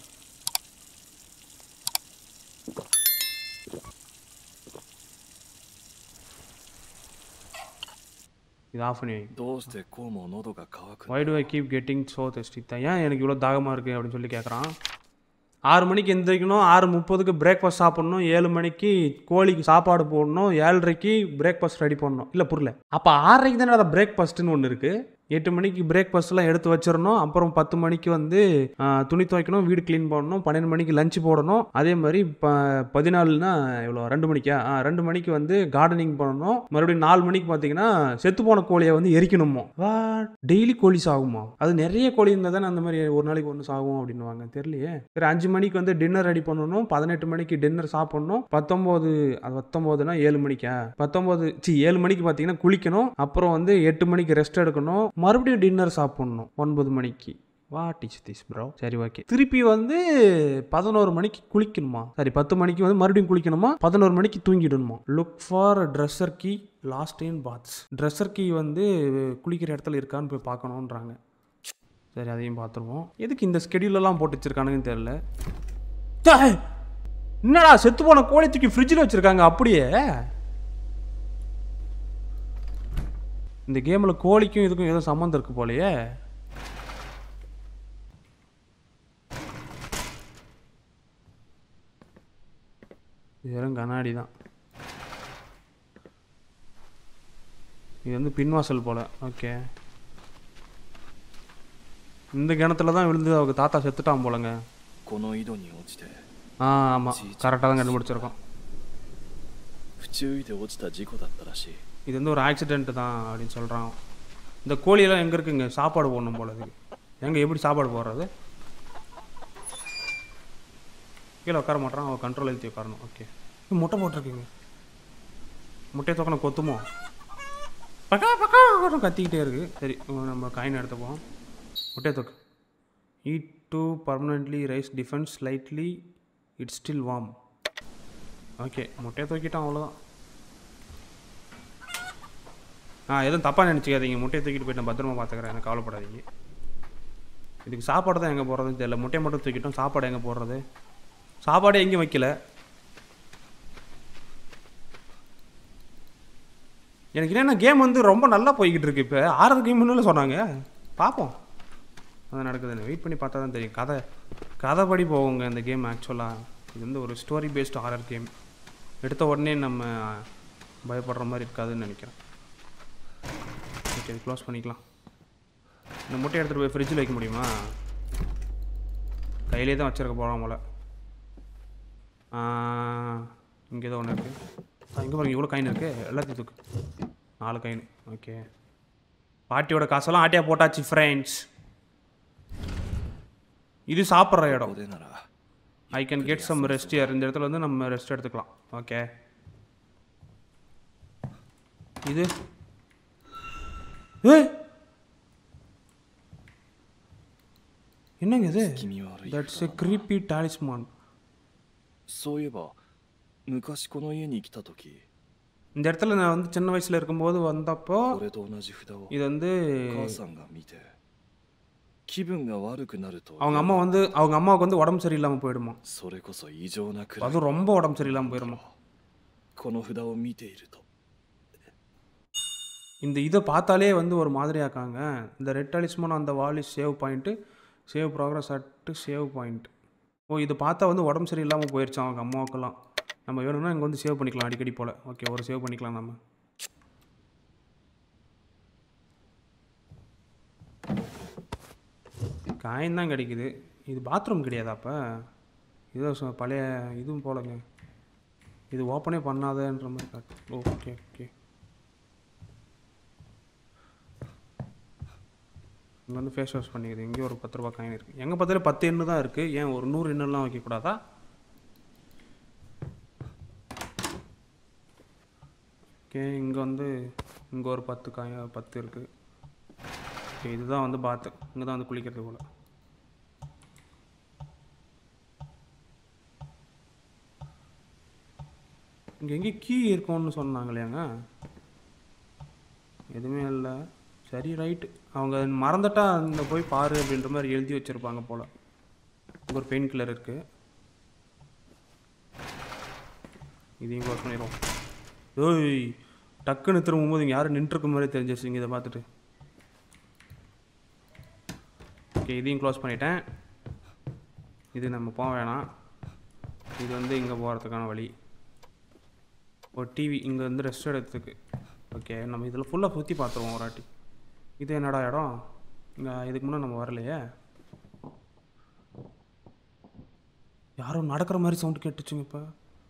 [SPEAKER 1] இது ஆஃப் பண்ணி வை.
[SPEAKER 3] どうしてこうも喉が渇く
[SPEAKER 1] why do I keep getting so thirsty தான் ஏன் எனக்கு இவ்வளோ தாகமாக இருக்குது அப்படின்னு சொல்லி கேட்குறான் ஆறு மணிக்கு எந்திரிக்கணும் ஆறு முப்பதுக்கு பிரேக்ஃபாஸ்ட் சாப்பிட்ணும் ஏழு மணிக்கு கோழிக்கு சாப்பாடு போடணும் ஏழரைக்கு பிரேக்ஃபாஸ்ட் ரெடி பண்ணணும் இல்லை புரியல அப்போ ஆறரைக்கு தானே அதை பிரேக்ஃபாஸ்ட்டுன்னு ஒன்று இருக்குது எட்டு மணிக்கு பிரேக்ஃபாஸ்ட்லாம் எடுத்து வச்சிடணும் அப்புறம் பத்து மணிக்கு வந்து ஆ, துணி துவைக்கணும் வீடு க்ளீன் பண்ணணும் பன்னெண்டு மணிக்கு லஞ்ச் போடணும் அதே மாதிரி ப பதினாலுனா எவ்வளோ ரெண்டு மணிக்கா ஆ ரெண்டு மணிக்கு வந்து கார்டனிங் பண்ணணும் மறுபடியும் நாலு மணிக்கு பார்த்தீங்கன்னா செத்து போன கோழியை வந்து எரிக்கணுமோ வா டெய்லி கோழி சாகுமா அது நிறைய கோழி இருந்தால் தானே அந்த மாதிரி ஒரு நாளைக்கு ஒன்று சாகும் அப்படின்னுவாங்க தெரியலையே சரி அஞ்சு மணிக்கு வந்து டின்னர் ரெடி பண்ணணும் பதினெட்டு மணிக்கு டின்னர் சாப்பிடணும் பத்தொம்போது அது பத்தொம்போதுனா ஏழு மணிக்கா பத்தொம்போது சி ஏழு மணிக்கு பார்த்தீங்கன்னா குளிக்கணும் அப்புறம் வந்து எட்டு மணிக்கு ரெஸ்ட் எடுக்கணும் மறுபடியும் டின்னர் சாப்பிடணும் ஒன்பது மணிக்கு வாட் இஸ் திஸ் ப்ரோ சரி ஓகே திருப்பி வந்து பதினோரு மணிக்கு குளிக்கணுமா சரி பத்து மணிக்கு வந்து மறுபடியும் குளிக்கணுமா பதினோரு மணிக்கு தூங்கிடணுமா look for dresser key lost in baths dresser key வந்து குளிக்கிற இடத்துல இருக்கான்னு போய் பார்க்கணுன்றாங்க சரி அதையும் பார்த்துருவோம் எதுக்கு இந்த ஸ்கெடியூலெல்லாம் போட்டு வச்சிருக்கானுங்கன்னு தெரியல டேய், என்னடா செத்து போன கோழி தூக்கி ஃப்ரிட்ஜில் வச்சிருக்காங்க அப்படியே இந்த கேமில் கோழிக்கும் இதுக்கும் ஏதோ சம்மந்தம் இருக்கு போலயே இது வெறும் கண்ணாடி தான் இது வந்து பின்வாசல் போல ஓகே இந்த கிணத்துல தான் விழுந்து அவங்க தாத்தா செத்துட்டான் போலங்க
[SPEAKER 3] この井戸に落ちて
[SPEAKER 1] ஆ ஆமாம் கரெக்டாக தான் கண்டுபிடிச்சிருக்கோம்
[SPEAKER 3] 不注意で落ちた事故だったらしい
[SPEAKER 1] இது வந்து ஒரு ஆக்சிடென்ட் தான் அப்படின்னு சொல்கிறான் இந்த கோழியெல்லாம் எங்கே இருக்குங்க சாப்பாடு போடணும் போல இருக்கு எங்கே எப்படி சாப்பாடு போடுறது கீழே உட்கார மாட்டான் அவன் கண்ட்ரோல் எழுத்தி உட்காரணும் ஓகே முட்டை போட்டிருக்கீங்க முட்டையை தொக்கணும் கொத்துமோ பக்கா பக்கா கத்திக்கிட்டே இருக்கு சரி உம், நம்ம காயின் எடுத்துப்போம் முட்டையை தொக்கு eat to permanently raise defence slightly it's still warm okay முட்டையை தூக்கிட்டான் அவ்வளோதான் ஆ எதுவும் தப்பாக நினச்சிக்காதீங்க முட்டையை தூக்கிட்டு போயிட்டு நான் பத்திரமா பார்த்துக்கிறேன் எனக்கு கவலைப்படாதீங்க இதுக்கு சாப்பாடு தான் எங்கே போடுறதுன்னு தெரியல முட்டையை மட்டும் தூக்கிட்டோம் சாப்பாடு எங்கே போடுறது சாப்பாடு எங்கேயும் வைக்கல எனக்கு என்னென்ன கேம் வந்து ரொம்ப நல்லா போய்கிட்டு இருக்கு இப்போ ஆறாவது கேம்னு சொன்னாங்க பார்ப்போம் அது நடக்குதுன்னு வெயிட் பண்ணி பார்த்தா தான் தெரியும் கதை கதைப்படி போகுங்க இந்த கேம் ஆக்சுவலாக இது வந்து ஒரு ஸ்டோரி பேஸ்டு ஹாரர் கேம் எடுத்த உடனே நம்ம பயப்படுற மாதிரி இருக்காதுன்னு நினைக்கிறேன் ஓகே இது க்ளோஸ் பண்ணிக்கலாம் இந்த முட்டையை எடுத்துகிட்டு போய் ஃப்ரிட்ஜில் வைக்க முடியுமா கையிலே தான் வச்சிருக்க போகிறோம் போல இங்கே தான் ஒன்று இருக்குது இங்கே பாருங்க இவ்வளோ காயின் இருக்குது எல்லாத்தையும் தூக்கு நாலு காயின் ஓகே பாட்டியோட காசெல்லாம் ஆட்டியா போட்டாச்சு ஃப்ரெண்ட்ஸ் இது சாப்பிட்ற
[SPEAKER 3] こ
[SPEAKER 1] இடம்
[SPEAKER 3] こでなら
[SPEAKER 1] I can get some rest here இந்த இடத்துல வந்து நம்ம ரெஸ்ட் எடுத்துக்கலாம் ஓகே இது ஏய்! என்னங்க இது
[SPEAKER 3] 気味悪い
[SPEAKER 1] தட்ஸ் எ creepy talisman
[SPEAKER 3] そういえば昔この家に来た時
[SPEAKER 1] இந்த இடத்துல நான் வந்து சின்ன வயசுல இருக்கும்போது வந்தப்போ
[SPEAKER 3] 俺と同じ札を
[SPEAKER 1] இது வந்து
[SPEAKER 3] 母さんが見て気分が悪くなると
[SPEAKER 1] அவங்க அம்மா வந்து அவங்க அம்மாவுக்கு வந்து உடம்பு சரியில்லாமல் போயிடுமா
[SPEAKER 3] それこそ異常なくらい
[SPEAKER 1] அதுவும் ரொம்ப உடம்பு சரியில்லாமல் போயிடுமா
[SPEAKER 3] この札を見ていると
[SPEAKER 1] இந்த இதை பார்த்தாலே வந்து ஒரு மாதிரியாக்காங்க இந்த ரெட் டாலிஸ்மான் அந்த வாலி save point save progress at save point oh இது பார்த்தா வந்து உடம்பு சரியில்லாமல் போயிடுச்சு அவங்க அம்மாவுக்கெல்லாம் நம்ம வேணும்னா இங்கே வந்து சேவ் பண்ணிக்கலாம் அடிக்கடி போல் ஓகே ஒரு சேவ் பண்ணிக்கலாம் நம்ம காயின் தான் கிடைக்குது இது பாத்ரூம் கிடையாது அப்போ இதோ சொ- பழைய இதுவும் போலங்க இது ஓப்பனே பண்ணாதன்ற மாதிரி காட்டு ஓகே ஓகே இங்கே வந்து ஃபேஸ் வாஷ் பண்ணிக்குது இங்கே ஒரு பத்து ரூபா காயின் இருக்குது எங்கே பார்த்தாலும் பத்து எண்ணு தான் இருக்குது ஏன் ஒரு நூறு எண்ணெல்லாம் வைக்கக்கூடாதா ஓகே இங்கே வந்து இங்கே ஒரு பத்து காய பத்து இருக்குது ஓகே இதுதான் வந்து பாத்து இங்கே தான் வந்து குளிக்கிறது போல் இங்கே எங்கே கீ இருக்கும்னு சொன்னாங்களேங்க எதுவுமே இல்லை சரி ரைட்டு அவங்க மறந்துட்டா அந்த போய் பாரு அப்படின்ற மாதிரி எழுதி வச்சுருப்பாங்க போல் இங்க ஒரு பெயின் கில்லர் இருக்குது இதையும் க்ளோஸ் பண்ணிடுவோம் ஓய் டக்குன்னு திரும்பும்போது இங்கே யாரும் நின்றுருக்க மாதிரி தெரிஞ்சிருச்சுங்க இதை பார்த்துட்டு ஓகே இதையும் க்ளோஸ் பண்ணிட்டேன் இது நம்ம போக வேணாம் இது வந்து இங்கே போகிறதுக்கான வழி ஒரு டிவி இங்கே வந்து ரெஸ்ட் எடுத்துக்கு ஓகே நம்ம இதில் ஃபுல்லாக சுற்றி பார்த்துருவோம் ஒரு வாட்டி இது என்னடா இடம் இங்கே இதுக்கு முன்னே நம்ம வரலையே யாரோ நடக்கிற மாதிரி சவுண்ட் கேட்டுச்சுங்க இப்போ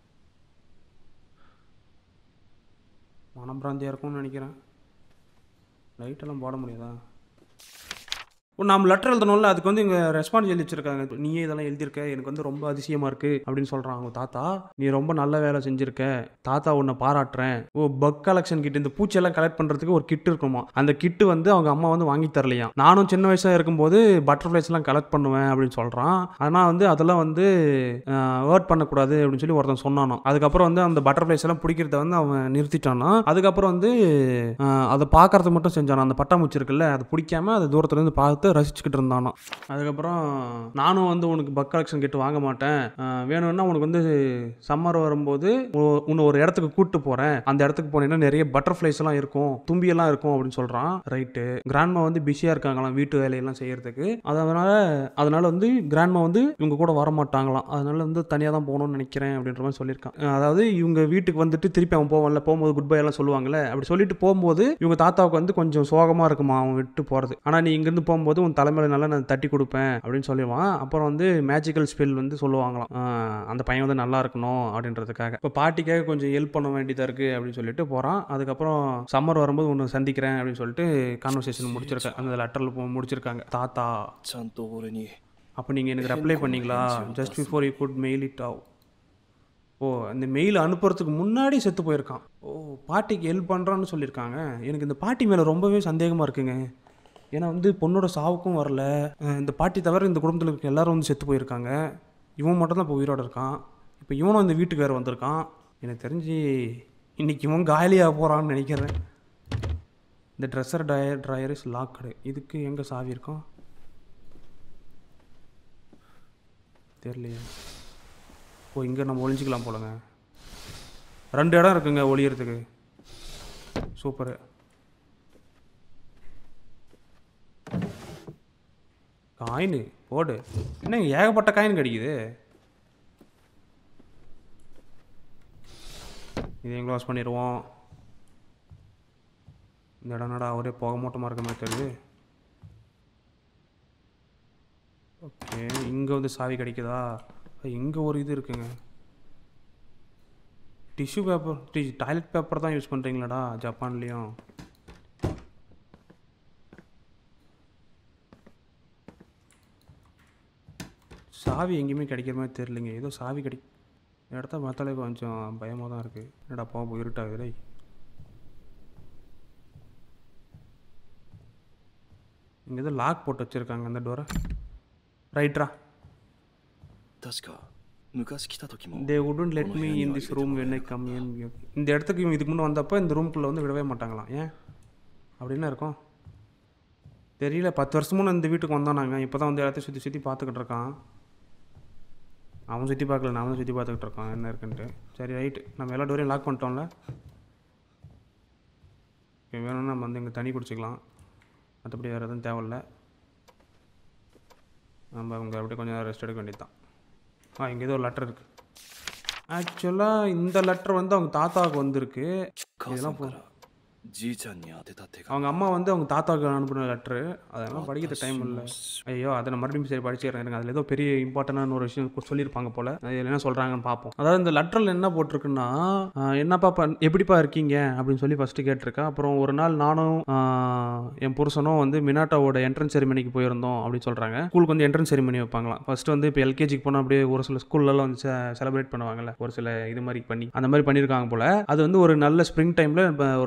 [SPEAKER 1] மனப்பிராந்தியாக இருக்கும்னு நினைக்கிறேன் லைட்டெல்லாம் போட முடியாதா ஓ நம்ம லெட்டர் எழுதணும்ல அதுக்கு வந்து இங்கே ரெஸ்பான்ஸ் எழுதி வச்சிருக்காங்க நீயே இதெல்லாம் எழுதியிருக்க எனக்கு வந்து ரொம்ப அதிசயமாக இருக்குது அப்படின்னு சொல்கிறான் அவங்க தாத்தா நீ ரொம்ப நல்ல வேலை செஞ்சுருக்க தாத்தா உன்னை பாராட்டுறேன் ஓ பக் கலெக்ஷன் கிட் இந்த பூச்செல்லாம் கலெக்ட் பண்ணுறதுக்கு ஒரு கிட் இருக்குமா அந்த கிட்டு வந்து அவங்க அம்மா வந்து வாங்கி தரலையாம் நானும் சின்ன வயசாக இருக்கும்போது பட்டர்ஃப்ளைஸ்லாம் கலெக்ட் பண்ணுவேன் அப்படின்னு சொல்கிறான் ஆனால் வந்து அதெல்லாம் வந்து வேர்ட் பண்ணக்கூடாது அப்படின்னு சொல்லி ஒருத்தன் சொன்னானோ அதுக்கப்புறம் வந்து அந்த பட்டர்ஃப்ளைஸ் எல்லாம் பிடிக்கிறத வந்து அவன் நிறுத்திட்டானா அதுக்கப்புறம் வந்து ஆஹ், அதை பார்க்கறது மட்டும் செஞ்சானா அந்த பட்டாம்பூச்சி இருக்குல்ல அதை பிடிக்காம அதை தூரத்துல இருந்து பார்த்து ரசிச்சுக்கிட்டு இருந்தானோ அதுக்கப்புறம் நானும் வந்து உனக்கு பக் கலெக்ஷன் கிட்ட வாங்க மாட்டேன் ஆஹ், வேணும்னா உனக்கு வந்து சம்மர் வரும்போது உ- உன்னை ஒரு இடத்துக்கு கூட்டு போறேன் அந்த இடத்துக்கு போனீங்கன்னா நிறைய பட்டர்ஃப்ளைஸ் எல்லாம் இருக்கும் தும்பி எல்லாம் இருக்கும் அப்படின்னு சொல்றான் ரைட்டு கிராண்ட்மா வந்து பிஸியா இருக்காங்களாம் வீட்டு வேலையெல்லாம் செய்யறதுக்கு அதனால அதனால வந்து கிராண்ட்மா வந்து இவங்க கூட வர மாட்டாங்களாம் அதனால வந்து தனியாக தான் போகணும்னு நினைக்கிறேன் அப்படின்ற மாதிரி சொல்லியிருக்கான் அஹ் அதாவது இவங்க வீட்டுக்கு வந்துட்டு திருப்பி அவன் போவான்ல போகும்போது குட் பை எல்லாம் சொல்லுவாங்கல்ல அப்படி சொல்லிட்டு போகும்போது இவங்க தாத்தாவுக்கு வந்து கொஞ்சம் சோகமா இருக்குமா அவன் விட்டு போறது ஆனா நீ இங்கிருந்து போகும்போது உன் தலைமையில நல்லா நான் தட்டி கொடுப்பேன் அப்படின்னு சொல்லிடுவான் அப்புறம் வந்து மேஜிக்கல் ஸ்பெல் வந்து சொல்லுவாங்களாம் அஹ் அந்த பையன் வந்து நல்லா இருக்கணும் அப்படின்றதுக்காக இப்போ பாட்டிக்காக கொஞ்சம் ஹெல்ப் பண்ண வேண்டியதா இருக்கு அப்படின்னு சொல்லிட்டு போறான் அதுக்கப்புறம் சம்மர் வரும்போது ஒன்று சந்திக்கிறேன் அப்படின்னு சொல்லிட்டு கான்வர்சேஷன் முடிச்சிருக்கேன் அந்த லெட்டரில் முடிச்சிருக்காங்க தாத்தா
[SPEAKER 3] ちゃんと俺に
[SPEAKER 1] அப்போ நீங்கள் எனக்கு ரெப்ளை பண்ணீங்களா just before you could mail it ஆவ் ஓ அந்த மெயில் அனுப்புறதுக்கு முன்னாடி செத்து போயிருக்கான் ஓ பாட்டிக்கு ஹெல்ப் பண்ணுறான்னு சொல்லியிருக்காங்க எனக்கு இந்த பாட்டி மேலே ரொம்பவே சந்தேகமாக இருக்குங்க ஏன்னா வந்து பொண்ணோட சாவுக்கும் வரல அஹ் இந்த பாட்டி தவிர இந்த குடும்பத்தில் இருக்க எல்லாரும் வந்து செத்து போயிருக்காங்க இவன் மட்டும் தான் இப்போ உயிரோட இருக்கான் இப்போ இவனும் இந்த வீட்டுக்கு வேறு வந்திருக்கான் எனக்கு தெரிஞ்சு இன்னைக்கு இவன் காலியாக போகிறான்னு நினைக்கிறேன் இந்த ட்ரெஸ்ஸர் டயர் ட்ரையர் இஸ் லாக்கடு இதுக்கு எங்கே சாவி இருக்கும் தெரியலையே ஓ இங்கே நம்ம ஒளிஞ்சிக்கலாம் போலங்க ரெண்டு இடம் இருக்குங்க ஒளியறதுக்கு சூப்பரு காயின் போடு என்ன ஏகப்பட்ட காயின் கிடைக்குது இதையும் க்ளோஸ் பண்ணிடுவோம் இந்த இடம் என்னடா ஒரே போக மூட்டமாக இருக்க மாதிரி தெரியுது ஓகே இங்கே வந்து சாவி கிடைக்குதா இங்கே ஒரு இது இருக்குங்க டிஷ்யூ பேப்பர் டி டாய்லெட் பேப்பர் தான் யூஸ் பண்ணுறீங்களாடா ஜப்பான்லேயும் சாவி எங்கேயுமே கிடைக்கிற மாதிரி தெரியலைங்க ஏதோ சாவி கிடை இடத்த பார்த்தாலே கொஞ்சம் பயமாக தான் இருக்குது என்னடா போக இருட்டாகுது டேய் இங்கே ஏதோ லாக் போட்டு வச்சுருக்காங்க அந்த டோரை ரைட்ரா
[SPEAKER 3] 確か昔来た時も
[SPEAKER 1] they wouldn't let me in this room when I come in இந்த இடத்துக்கு இவங்க இதுக்கு முன்னே வந்தப்போ இந்த ரூம்குள்ளே வந்து விடவே மாட்டாங்களாம் ஏன் அப்படின்னு இருக்கும் தெரியல பத்து வருஷமும் இந்த வீட்டுக்கு வந்தோம் நாங்கள் இப்போ தான் வந்து இடத்த சுற்றி சுற்றி பார்த்துக்கிட்டு இருக்கான் அவன் சுற்றி பார்க்கல நான் சுற்றி பார்த்துக்கிட்டு இருக்கான் என்ன இருக்குன்ட்டு சரி ரைட்டு நம்ம எல்லா டோரையும் லாக் பண்ணிட்டோம்ல இப்போ வேணும்னா நம்ம வந்து இங்கே தண்ணி குடிச்சிக்கலாம் மற்றபடி வேறு எதுவும் தேவையில்ல நம்ம அவங்க அப்படியே கொஞ்சம் ரெஸ்ட் எடுக்க வேண்டியது தான் ஆ இங்கே ஏதோ ஒரு லெட்டர் இருக்குது ஆக்சுவலாக இந்த லெட்டர் வந்து அவங்க தாத்தாவுக்கு வந்திருக்கு
[SPEAKER 3] 母さんからじいちゃんに宛てた手紙
[SPEAKER 1] அவங்க அம்மா வந்து அவங்க தாத்தாவுக்கு அனுப்பின லெட்ரு அதெல்லாம் படிக்கிற டைம் இல்லை ஐயோ அதை நான் மறுபடியும் சரி படிச்சிடுறேன் எனக்கு அதில் ஏதோ பெரிய இம்பார்ட்டண்டான ஒரு விஷயம் கு- சொல்லியிருப்பாங்க போல அது என்ன சொல்கிறாங்கன்னு பார்ப்போம் அதாவது இந்த லெட்டரில் என்ன போட்டிருக்குன்னா ஆஹ், என்னப்பா பண் எப்படிப்பா இருக்கீங்க அப்படின்னு சொல்லி ஃபஸ்ட்டு கேட்டிருக்கேன் அப்புறம் ஒரு நாள் நானும் ஆஹ், என் புருஷனும் வந்து மினாட்டாவோட என்ட்ரன்ஸ் செரிமனிக்கு போயிருந்தோம் அப்படின்னு சொல்கிறாங்க ஸ்கூலுக்கு வந்து என்ட்ரன்ஸ் செரிமனி வைப்பாங்களாம் ஃபர்ஸ்ட் வந்து இப்போ எல்கேஜிக்கு போனால் அப்படியே ஒரு சில ஸ்கூல்லலாம் வந்து செலிப்ரேட் பண்ணுவாங்கல்ல ஒரு சில இது மாதிரி பண்ணி அந்த மாதிரி பண்ணியிருக்காங்க போல அது வந்து ஒரு நல்ல ஸ்ப்ரிங் டைமில் ஒரு நல்ல சூரிய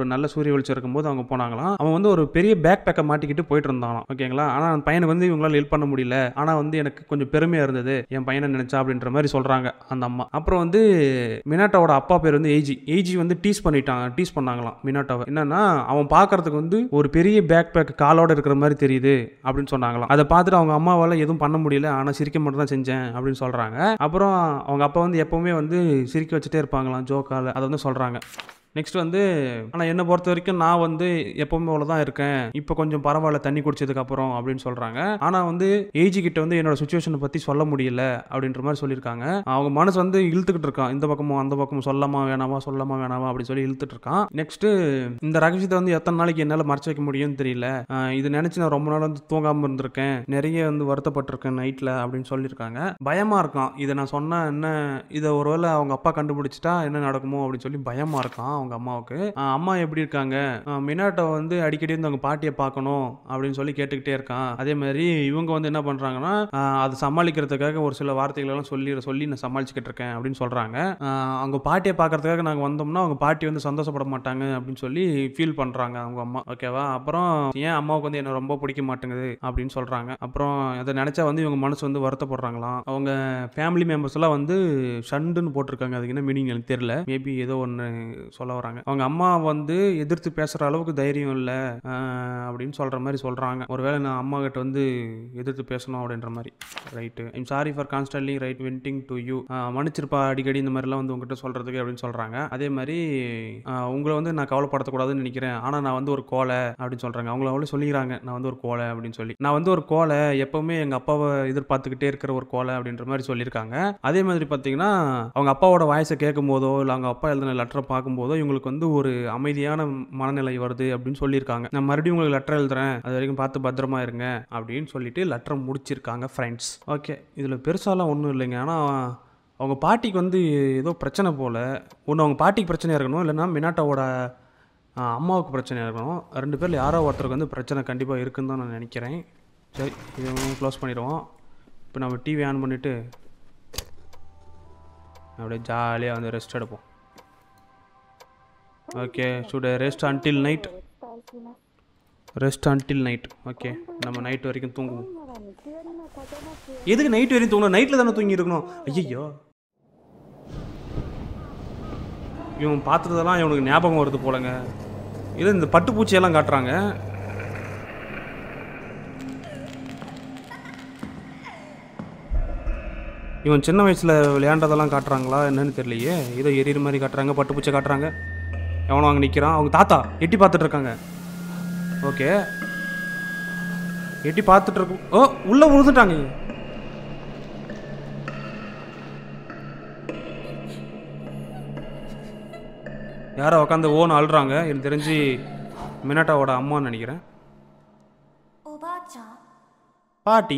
[SPEAKER 1] சூரிய வெளிச்சம் இருக்கும்போது அவங்க போனாங்களாம் அவன் வந்து ஒரு பெரிய பேக் பேக்கை மாட்டிக்கிட்டு போயிட்டு இருந்தானாம் ஓகேங்களா ஆனால் அந்த பையனுக்கு வந்து இவங்களால ஹெல்ப் பண்ண முடியல ஆனால் வந்து எனக்கு கொஞ்சம் பெருமையாக இருந்தது என் பையனை நினைச்சா அப்படின்ற மாதிரி சொல்கிறாங்க அந்த அம்மா அப்புறம் வந்து மினாட்டாவோட அப்பா பேர் வந்து ஏஜி ஏஜி வந்து டீஸ் பண்ணிட்டாங்க டீஸ் பண்ணாங்களாம் மினாட்டாவை என்னன்னா அவன் பார்க்கறதுக்கு வந்து ஒரு பெரிய பேக் பேக் காலோட இருக்கிற மாதிரி தெரியுது அப்படின்னு சொன்னாங்களாம் அதை பார்த்துட்டு அவங்க அம்மாவால் எதுவும் பண்ண முடியல ஆனால் சிரிக்க மட்டும் தான் செஞ்சேன் அப்படின்னு சொல்கிறாங்க அப்புறம் அவங்க அப்பா வந்து எப்பவுமே வந்து சிரிக்க வச்சுட்டே இருப்பாங்களாம் ஜோக்கால அதை வந்து சொல்கிறாங்க நெக்ஸ்ட் வந்து ஆனால் என்னை பொறுத்த வரைக்கும் நான் வந்து எப்பவுமே அவ்வளோ தான் இருக்கேன் இப்போ கொஞ்சம் பரவாயில்ல தண்ணி குடிச்சதுக்கு அப்புறம் அப்படின்னு சொல்கிறாங்க ஆனால் வந்து ஏஜி கிட்ட வந்து என்னோட சுச்சுவேஷனை பற்றி சொல்ல முடியல அப்படின்ற மாதிரி சொல்லியிருக்காங்க அவங்க மனசு வந்து இழுத்துக்கிட்டு இருக்கான் இந்த பக்கமும் அந்த பக்கமும் சொல்லமா வேணாமா சொல்லமா வேணாமா அப்படின்னு சொல்லி இழுத்துட்டு இருக்கான் நெக்ஸ்ட் இந்த ரகசியத்தை வந்து எத்தனை நாளைக்கு என்னால் மறைச்சு வைக்க முடியும்னு தெரியல ஆஹ் இது நினச்சி நான் ரொம்ப நாள் வந்து தூங்காமல் இருந்திருக்கேன் நிறைய வந்து வருத்தப்பட்டிருக்கேன் நைட்டில் அப்படின்னு சொல்லியிருக்காங்க பயமாக இருக்கான் இதை நான் சொன்னால் என்ன இதை ஒருவேளை அவங்க அப்பா கண்டுபிடிச்சிட்டா என்ன நடக்குமோ அப்படின்னு சொல்லி பயமாக இருக்கான் அவங்க அம்மாவுக்கு ஆஹ் அம்மா எப்படி இருக்காங்க ஆஹ் மினாட்டை வந்து அடிக்கடி வந்து அவங்க பாட்டியை பார்க்கணும் அப்படின்னு சொல்லி கேட்டுக்கிட்டே இருக்கான் அதே மாதிரி இவங்க வந்து என்ன பண்ணுறாங்கன்னா அதை சமாளிக்கிறதுக்காக ஒரு சில வார்த்தைகள் எல்லாம் சொல்லி சொல்லி நான் சமாளிச்சுக்கிட்டு இருக்கேன் அப்படின்னு சொல்கிறாங்க அவங்க பாட்டியை பார்க்கறதுக்காக நாங்கள் வந்தோம்னா அவங்க பாட்டி வந்து சந்தோஷப்பட மாட்டாங்க அப்படின்னு சொல்லி ஃபீல் பண்ணுறாங்க அவங்க அம்மா ஓகேவா அப்புறம் ஏன் அம்மாவுக்கு வந்து என்ன ரொம்ப பிடிக்க மாட்டேங்குது அப்படின்னு சொல்கிறாங்க அப்புறம் அதை நினச்சா வந்து இவங்க மனசு வந்து வருத்தப்படுறாங்களாம் அவங்க ஃபேமிலி மெம்பர்ஸ் எல்லாம் வந்து ஷண்டுன்னு போட்டிருக்காங்க அதுக்கு என்ன மீனிங் எனக்கு தெரியல மேபி ஏதோ ஒன்று சொல்ல வராங்க அவங்க அம்மா வந்து எதிர்த்து பேசுகிற அளவுக்கு தைரியம் இல்லை அப்படின்னு சொல்கிற மாதிரி சொல்கிறாங்க ஒருவேளை நான் அம்மா கிட்ட வந்து எதிர்த்து பேசணும் அப்படின்ற மாதிரி right I'm sorry for constantly right venting to you மன்னிச்சிருப்பா அடிக்கடி இந்த மாதிரிலாம் வந்து உங்ககிட்ட சொல்கிறதுக்கு அப்படின்னு சொல்கிறாங்க அதே மாதிரி ஆஹ் உங்களை வந்து நான் கவலைப்படுத்தக்கூடாதுன்னு நினைக்கிறேன் ஆனால் நான் வந்து ஒரு கோலை அப்படின்னு சொல்கிறாங்க அவங்கள அவ்வளோ சொல்லிக்கிறாங்க நான் வந்து ஒரு கோலை அப்படின்னு சொல்லி நான் வந்து ஒரு கோலை எப்போவுமே எங்கள் அப்பாவை எதிர்பார்த்துக்கிட்டே இருக்கிற ஒரு கோலை அப்படின்ற மாதிரி சொல்லியிருக்காங்க அதே மாதிரி பார்த்தீங்கன்னா அவங்க அப்பாவோட வாய்ஸை கேட்கும் போதோ இல்லை அவங்க அப்பா எழுதின லெட்டரை பார்க்கும்போதோ இவங்களுக்கு வந்து ஒரு அமைதியான மனநிலை வருது அப்படின்னு சொல்லியிருக்காங்க நான் மறுபடியும் உங்களுக்கு லெட்டர் எழுதுறேன் அது வரைக்கும் பார்த்து பத்திரமா இருங்க அப்படின்னு சொல்லிட்டு லெட்டரை முடிச்சிருக்காங்க ஃப்ரெண்ட்ஸ் ஓகே இதில் பெருசாலாம் ஒன்றும் இல்லைங்க ஆனால் அவங்க பாட்டிக்கு வந்து ஏதோ பிரச்சனை போல் ஒன்று அவங்க பாட்டிக்கு பிரச்சனையாக இருக்கணும் இல்லைன்னா மினாட்டாவோட ஆ, அம்மாவுக்கு பிரச்சனையாக இருக்கணும் ரெண்டு பேரில் யாரோ ஒருத்தருக்கு வந்து பிரச்சனை கண்டிப்பாக இருக்குன்னு தான் நான் நினைக்கிறேன் சரி இதை க்ளோஸ் பண்ணிடுவோம் இப்போ நம்ம டிவி ஆன் பண்ணிவிட்டு அப்படியே ஜாலியாக வந்து ரெஸ்ட் எடுப்போம் okay should rest until night rest until night okay நம்ம நைட் வரைக்கும் தூங்குவோம் எதுக்கு நைட் வரைக்கும் தூங்கணும் நைட்டில் தானே தூங்கி இருக்கணும் ஐயோ இவன் பார்த்ததெல்லாம் இவனுக்கு ஞாபகம் வருது போலங்க இது இந்த பட்டுப்பூச்சியெல்லாம் காட்டுறாங்க இவன் சின்ன வயசில் விளையாண்டதெல்லாம் காட்டுறாங்களா என்னன்னு தெரியலையே ஏதோ எரியிற மாதிரி காட்டுறாங்க பட்டுப்பூச்சை காட்டுறாங்க எவனோ அங்கே நிற்கிறான் அவங்க தாத்தா எட்டி பார்த்துட்டு இருக்காங்க ஓகே எட்டி பார்த்துட்டு இருக்கும் ஓ உள்ளே விழுந்துட்டாங்க யாரோ உட்காந்து ஓன்னு அழுறாங்க எனக்கு தெரிஞ்சு மினாட்டாவோட அம்மான்னு நினைக்கிறேன்
[SPEAKER 7] おばあちゃん
[SPEAKER 1] பாட்டி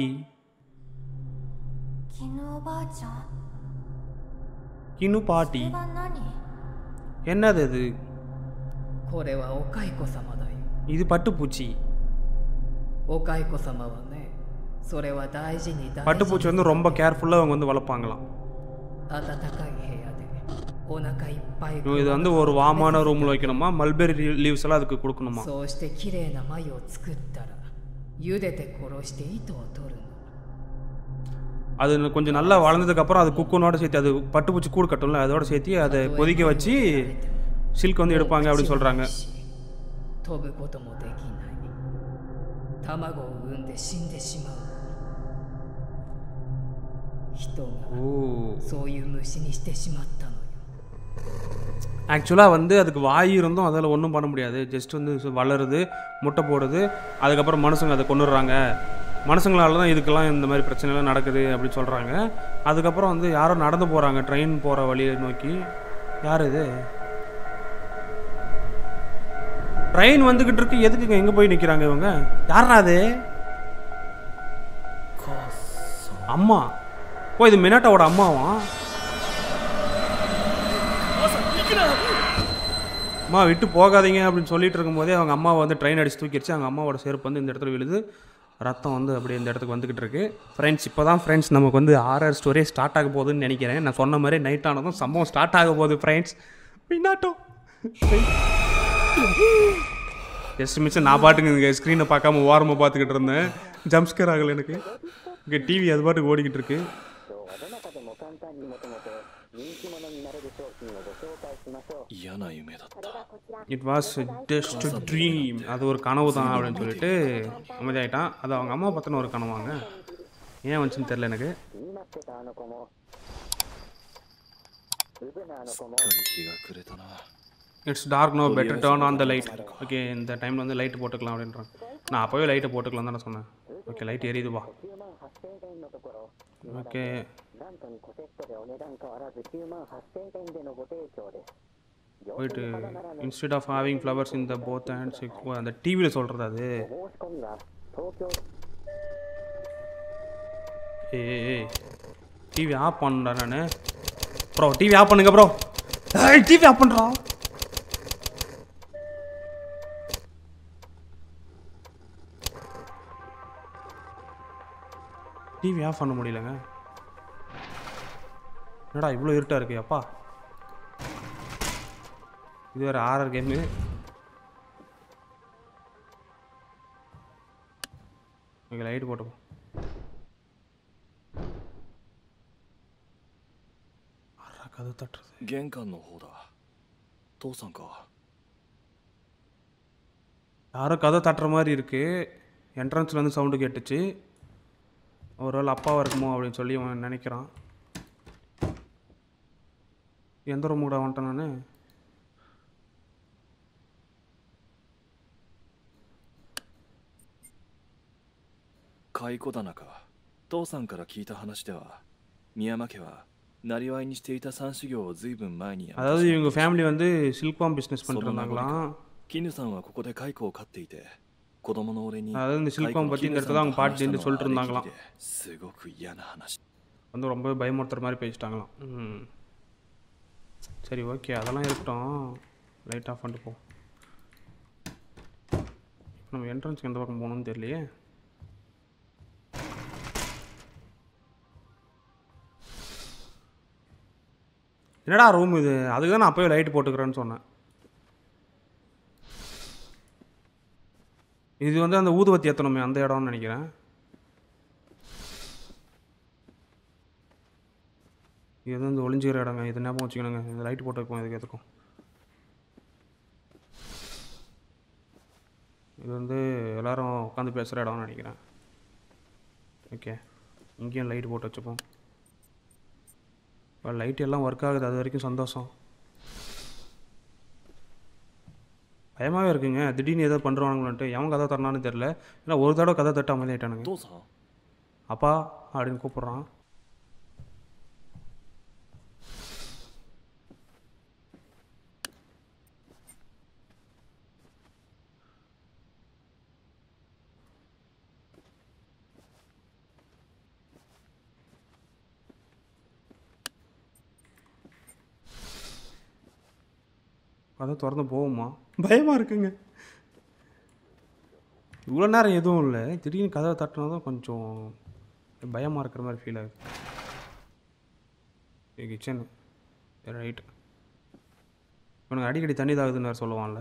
[SPEAKER 7] 絹おばあちゃん
[SPEAKER 1] கினு பாட்டி
[SPEAKER 7] それは何
[SPEAKER 1] என்னது இது
[SPEAKER 8] これはお蚕様だよ
[SPEAKER 1] இது பட்டுப்பூச்சி
[SPEAKER 8] お蚕様はねそれは大事に大事に
[SPEAKER 1] பட்டுப்பூச்சி வந்து ரொம்ப கேர்ஃபுல்லாக அவங்க வந்து வளர்ப்பாங்களாம்
[SPEAKER 8] 暖かい部屋でお腹いっぱい
[SPEAKER 1] இது வந்து ஒரு வாமான ரூமில் வைக்கணுமா மல்பெரி லீவ்ஸ் எல்லாம் அதுக்கு கொடுக்கணுமா
[SPEAKER 8] そうしてきれいな繭を作ったら茹でて殺して糸を取るの
[SPEAKER 1] அது கொஞ்சம் நல்லா வளர்ந்ததுக்கப்புறம் அது குக்குனோட சேர்த்து அது பட்டுப்பூச்சி கூடு கட்டும்ல அதோட சேர்த்து அதை கொதிக்க வச்சு சில்க் வந்து எடுப்பாங்க அப்படின்னு சொல்கிறாங்க
[SPEAKER 8] 飛ぶこともできない卵を産んで死んでしまう人
[SPEAKER 1] ஓ
[SPEAKER 8] がそういう虫にしてしまったのよ
[SPEAKER 1] ஆக்சுவலாக வந்து அதுக்கு வாய் இருந்தும் அதில் ஒன்றும் பண்ண முடியாது ஜஸ்ட் வந்து சு- வளருது முட்டை போடுது அதுக்கப்புறம் மனுஷங்க அதை கொண்டுடுறாங்க மனுஷங்களால தான் இதுக்கெல்லாம் இந்த மாதிரி பிரச்சனைலாம் நடக்குது அப்படின்னு சொல்கிறாங்க அதுக்கப்புறம் வந்து யாரோ நடந்து போகிறாங்க ட்ரெயின் போகிற வழியை நோக்கி யார் இது ட்ரெயின் வந்துக்கிட்டு இருக்கு எதுக்குங்க எங்கே போய் நிற்கிறாங்க இவங்க யாரா அது அம்மா ஓ இது மினாட்டாவோட அம்மாவா அம்மா விட்டு போகாதீங்க அப்படின்னு சொல்லிட்டு இருக்கும்போதே அவங்க அம்மாவை வந்து ட்ரெயின் அடிச்சு தூக்கிடுச்சு அவங்க அம்மாவோட செருப்பு வந்து இந்த இடத்துல விழுது ரத்தம் வந்து அப்படியே இந்த இடத்துக்கு வந்துக்கிட்டு இருக்கு ஃப்ரெண்ட்ஸ் இப்போ தான் ஃப்ரெண்ட்ஸ் நமக்கு வந்து ஆர்ஆர் ஸ்டோரியே ஸ்டார்ட் ஆக போகுதுன்னு நினைக்கிறேன் நான் சொன்ன மாதிரி நைட் ஆனதும் சம்பவம் ஸ்டார்ட் ஆக போகுது ஃப்ரெண்ட்ஸ் பின்னாட்டம் ஜஸ்ட் மிஸ் நான் பாட்டுங்க இங்கே ஸ்க்ரீனை பார்க்காம ஓரமாக பார்த்துக்கிட்டு இருந்தேன் ஜம்ஸ்கர் ஆகலை எனக்கு இங்கே டிவி அது பாட்டுக்கு ஓடிக்கிட்டு இருக்கு
[SPEAKER 3] 「嫌な夢だった」
[SPEAKER 1] இட் வாஸ் ஜஸ்ட் ட்ரீம் அது ஒரு கனவு தான் அப்படின்னு சொல்லிட்டு அமைதியாயிட்டான் அது அவங்க அம்மா பற்றின ஒரு கனவாங்க ஏன் வந்துச்சுன்னு தெரில எனக்கு
[SPEAKER 3] すっかり日が暮れたな
[SPEAKER 1] it's dark no better turn on the light okay இந்த டைமில் வந்து லைட் போட்டுக்கலாம் அப்படின்றான் நான் அப்போவே லைட்டை போட்டுக்கலாம் தான் சொன்னேன் ஓகே லைட் எரியுதுப்பா ஓகே போயிட்டு instead of having flowers in the both hands அந்த டிவியில் சொல்கிறது அது ஏய் ஏய் டிவி ஆஃப் பண்ணா நான் ப்ரோ டிவி ஆஃப் பண்ணுங்க ப்ரோ டிவி ஆஃப் பண்ணுறா டிவி ஆஃப் பண்ண முடியலங்க என்னடா இவ்வளோ இருட்டாக இருக்கு அப்பா இது வேறு ஆர்ஆர் கேமு இங்கே லைட் போட்டுப்போம் ஆறா கதை தட்டுறது
[SPEAKER 3] 玄関の方だ父さんか
[SPEAKER 1] யாரோ கதை தட்டுற மாதிரி இருக்கு என்ட்ரன்ஸ்ல இருந்து சவுண்டு கேட்டுச்சு ஒருவேளை அப்பாவா இருக்குமோ அப்படின்னு சொல்லி அவன் நினைக்கிறான் எந்த ரூம் கூட வந்துட்டேன் நான்
[SPEAKER 3] 蚕棚か父さんから聞いた話では宮間家はなりわいにしていた三修行を随分前にやめて
[SPEAKER 1] அதாவது
[SPEAKER 3] しま
[SPEAKER 1] இவங்க
[SPEAKER 3] った
[SPEAKER 1] ஃபேமிலி வந்து சில்க்வாம் பிஸ்னஸ்
[SPEAKER 3] その
[SPEAKER 1] பண்ணிட்டு
[SPEAKER 3] 名残
[SPEAKER 1] இருந்தாங்களாம்
[SPEAKER 3] か絹さんはここで蚕を飼っていて子供の俺に
[SPEAKER 1] அதாவது இந்த
[SPEAKER 3] 蚕
[SPEAKER 1] சில்க்வாம்
[SPEAKER 3] の
[SPEAKER 1] பற்றி இந்த
[SPEAKER 3] 絹
[SPEAKER 1] இடத்துல
[SPEAKER 3] さ
[SPEAKER 1] தான்
[SPEAKER 3] ん
[SPEAKER 1] அவங்க
[SPEAKER 3] と
[SPEAKER 1] பாட்டி
[SPEAKER 3] 話した
[SPEAKER 1] வந்து
[SPEAKER 3] の
[SPEAKER 1] சொல்லிட்டு
[SPEAKER 3] はあれ
[SPEAKER 1] இருந்தாங்களாம்
[SPEAKER 3] きりですごく嫌な話
[SPEAKER 1] வந்து ரொம்ப பயமுறுத்துற மாதிரி பேசிட்டாங்களாம் ம் சரி ஓகே அதெல்லாம் இருக்கட்டும் லைட் ஆஃப் பண்ணிட்டு போ நம்ம என்ட்ரன்ஸ்க்கு எந்த பக்கம் போகணும்னு தெரியலையே என்னடா ரூம் இது அதுக்கு தான் நான் அப்போவே லைட் போட்டுக்கிறேன்னு சொன்னேன் இது வந்து அந்த ஊதுவத்தி ஏற்றணுமே அந்த இடம்னு நினைக்கிறேன் இது வந்து இந்த ஒளிஞ்சுக்கிற இடங்க இது ஞாபகம் வச்சுக்கணுங்க இந்த லைட் போட்டு வைப்போம் இதுக்கு எதுக்கும் இது வந்து எல்லாரும் உட்காந்து பேசுகிற இடம்னு நினைக்கிறேன் ஓகே இங்கேயும் லைட் போட்டு வச்சுப்போம் இப்போ லைட் எல்லாம் ஒர்க் ஆகுது அது வரைக்கும் சந்தோஷம் பயமாகவே இருக்குங்க திடீர்னு ஏதோ பண்ணுறானுங்களான்ட்டு எவன் கதை தரனான்னு தெரில ஏன்னா ஒரு தடவை கதை தட்ட அமைதியாயிட்டானுங்க
[SPEAKER 3] 父さん
[SPEAKER 1] அப்பா அப்படின்னு கூப்பிட்றான் கதை திறந்து போகுமா பயமாக இருக்குங்க இவ்வளோ நேரம் எதுவும் இல்லை திடீர்னு கதவை தட்டினா தான் கொஞ்சம் பயமாக இருக்கிற மாதிரி ஃபீல் ஆகுது இது கிச்சனு ரைட் இவனுக்கு அடிக்கடி தண்ணி தாகுதுன்னு வேறு சொல்லுவான்ல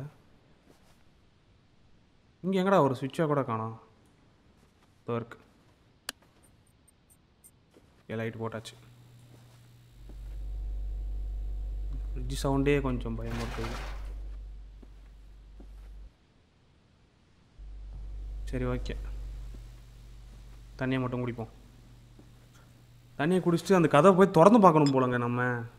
[SPEAKER 1] இங்கே எங்கடா ஒரு சுவிட்சை கூட காணோம் இதோ இருக்கு லைட் போட்டாச்சு ஃப்ரிட்ஜ் சவுண்டே கொஞ்சம் பயமுறுத்துது சரி ஓகே தண்ணியை மட்டும் குடிப்போம் தண்ணியை குடிச்சிட்டு அந்த கதை போய் திறந்து பார்க்கணும் போலங்க நம்ம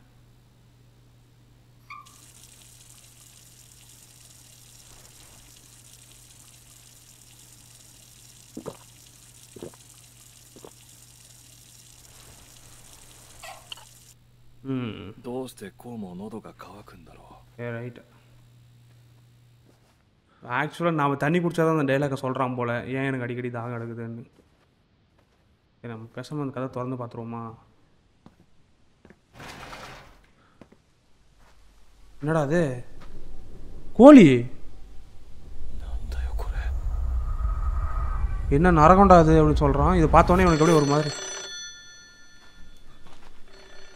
[SPEAKER 1] ம்
[SPEAKER 3] どうしてこうも喉が渇くんだろ
[SPEAKER 1] ஏ ரைட் ஆக்சுவலாக நாம் தண்ணி குடிச்சா தான் அந்த டைலாக்கை சொல்கிறான் போல் ஏன் எனக்கு அடிக்கடி தாகம் எடுக்குதுன்னு சரி நம்ம பேசாமல் அந்த கதை திறந்து பார்த்துருவோமா என்னடா அது கோழி
[SPEAKER 3] うなんだよこれ
[SPEAKER 1] என்ன நரகண்டா அது அப்படின்னு சொல்கிறான் இதை பார்த்தோன்னே இவனுக்கு அப்படியே ஒரு மாதிரி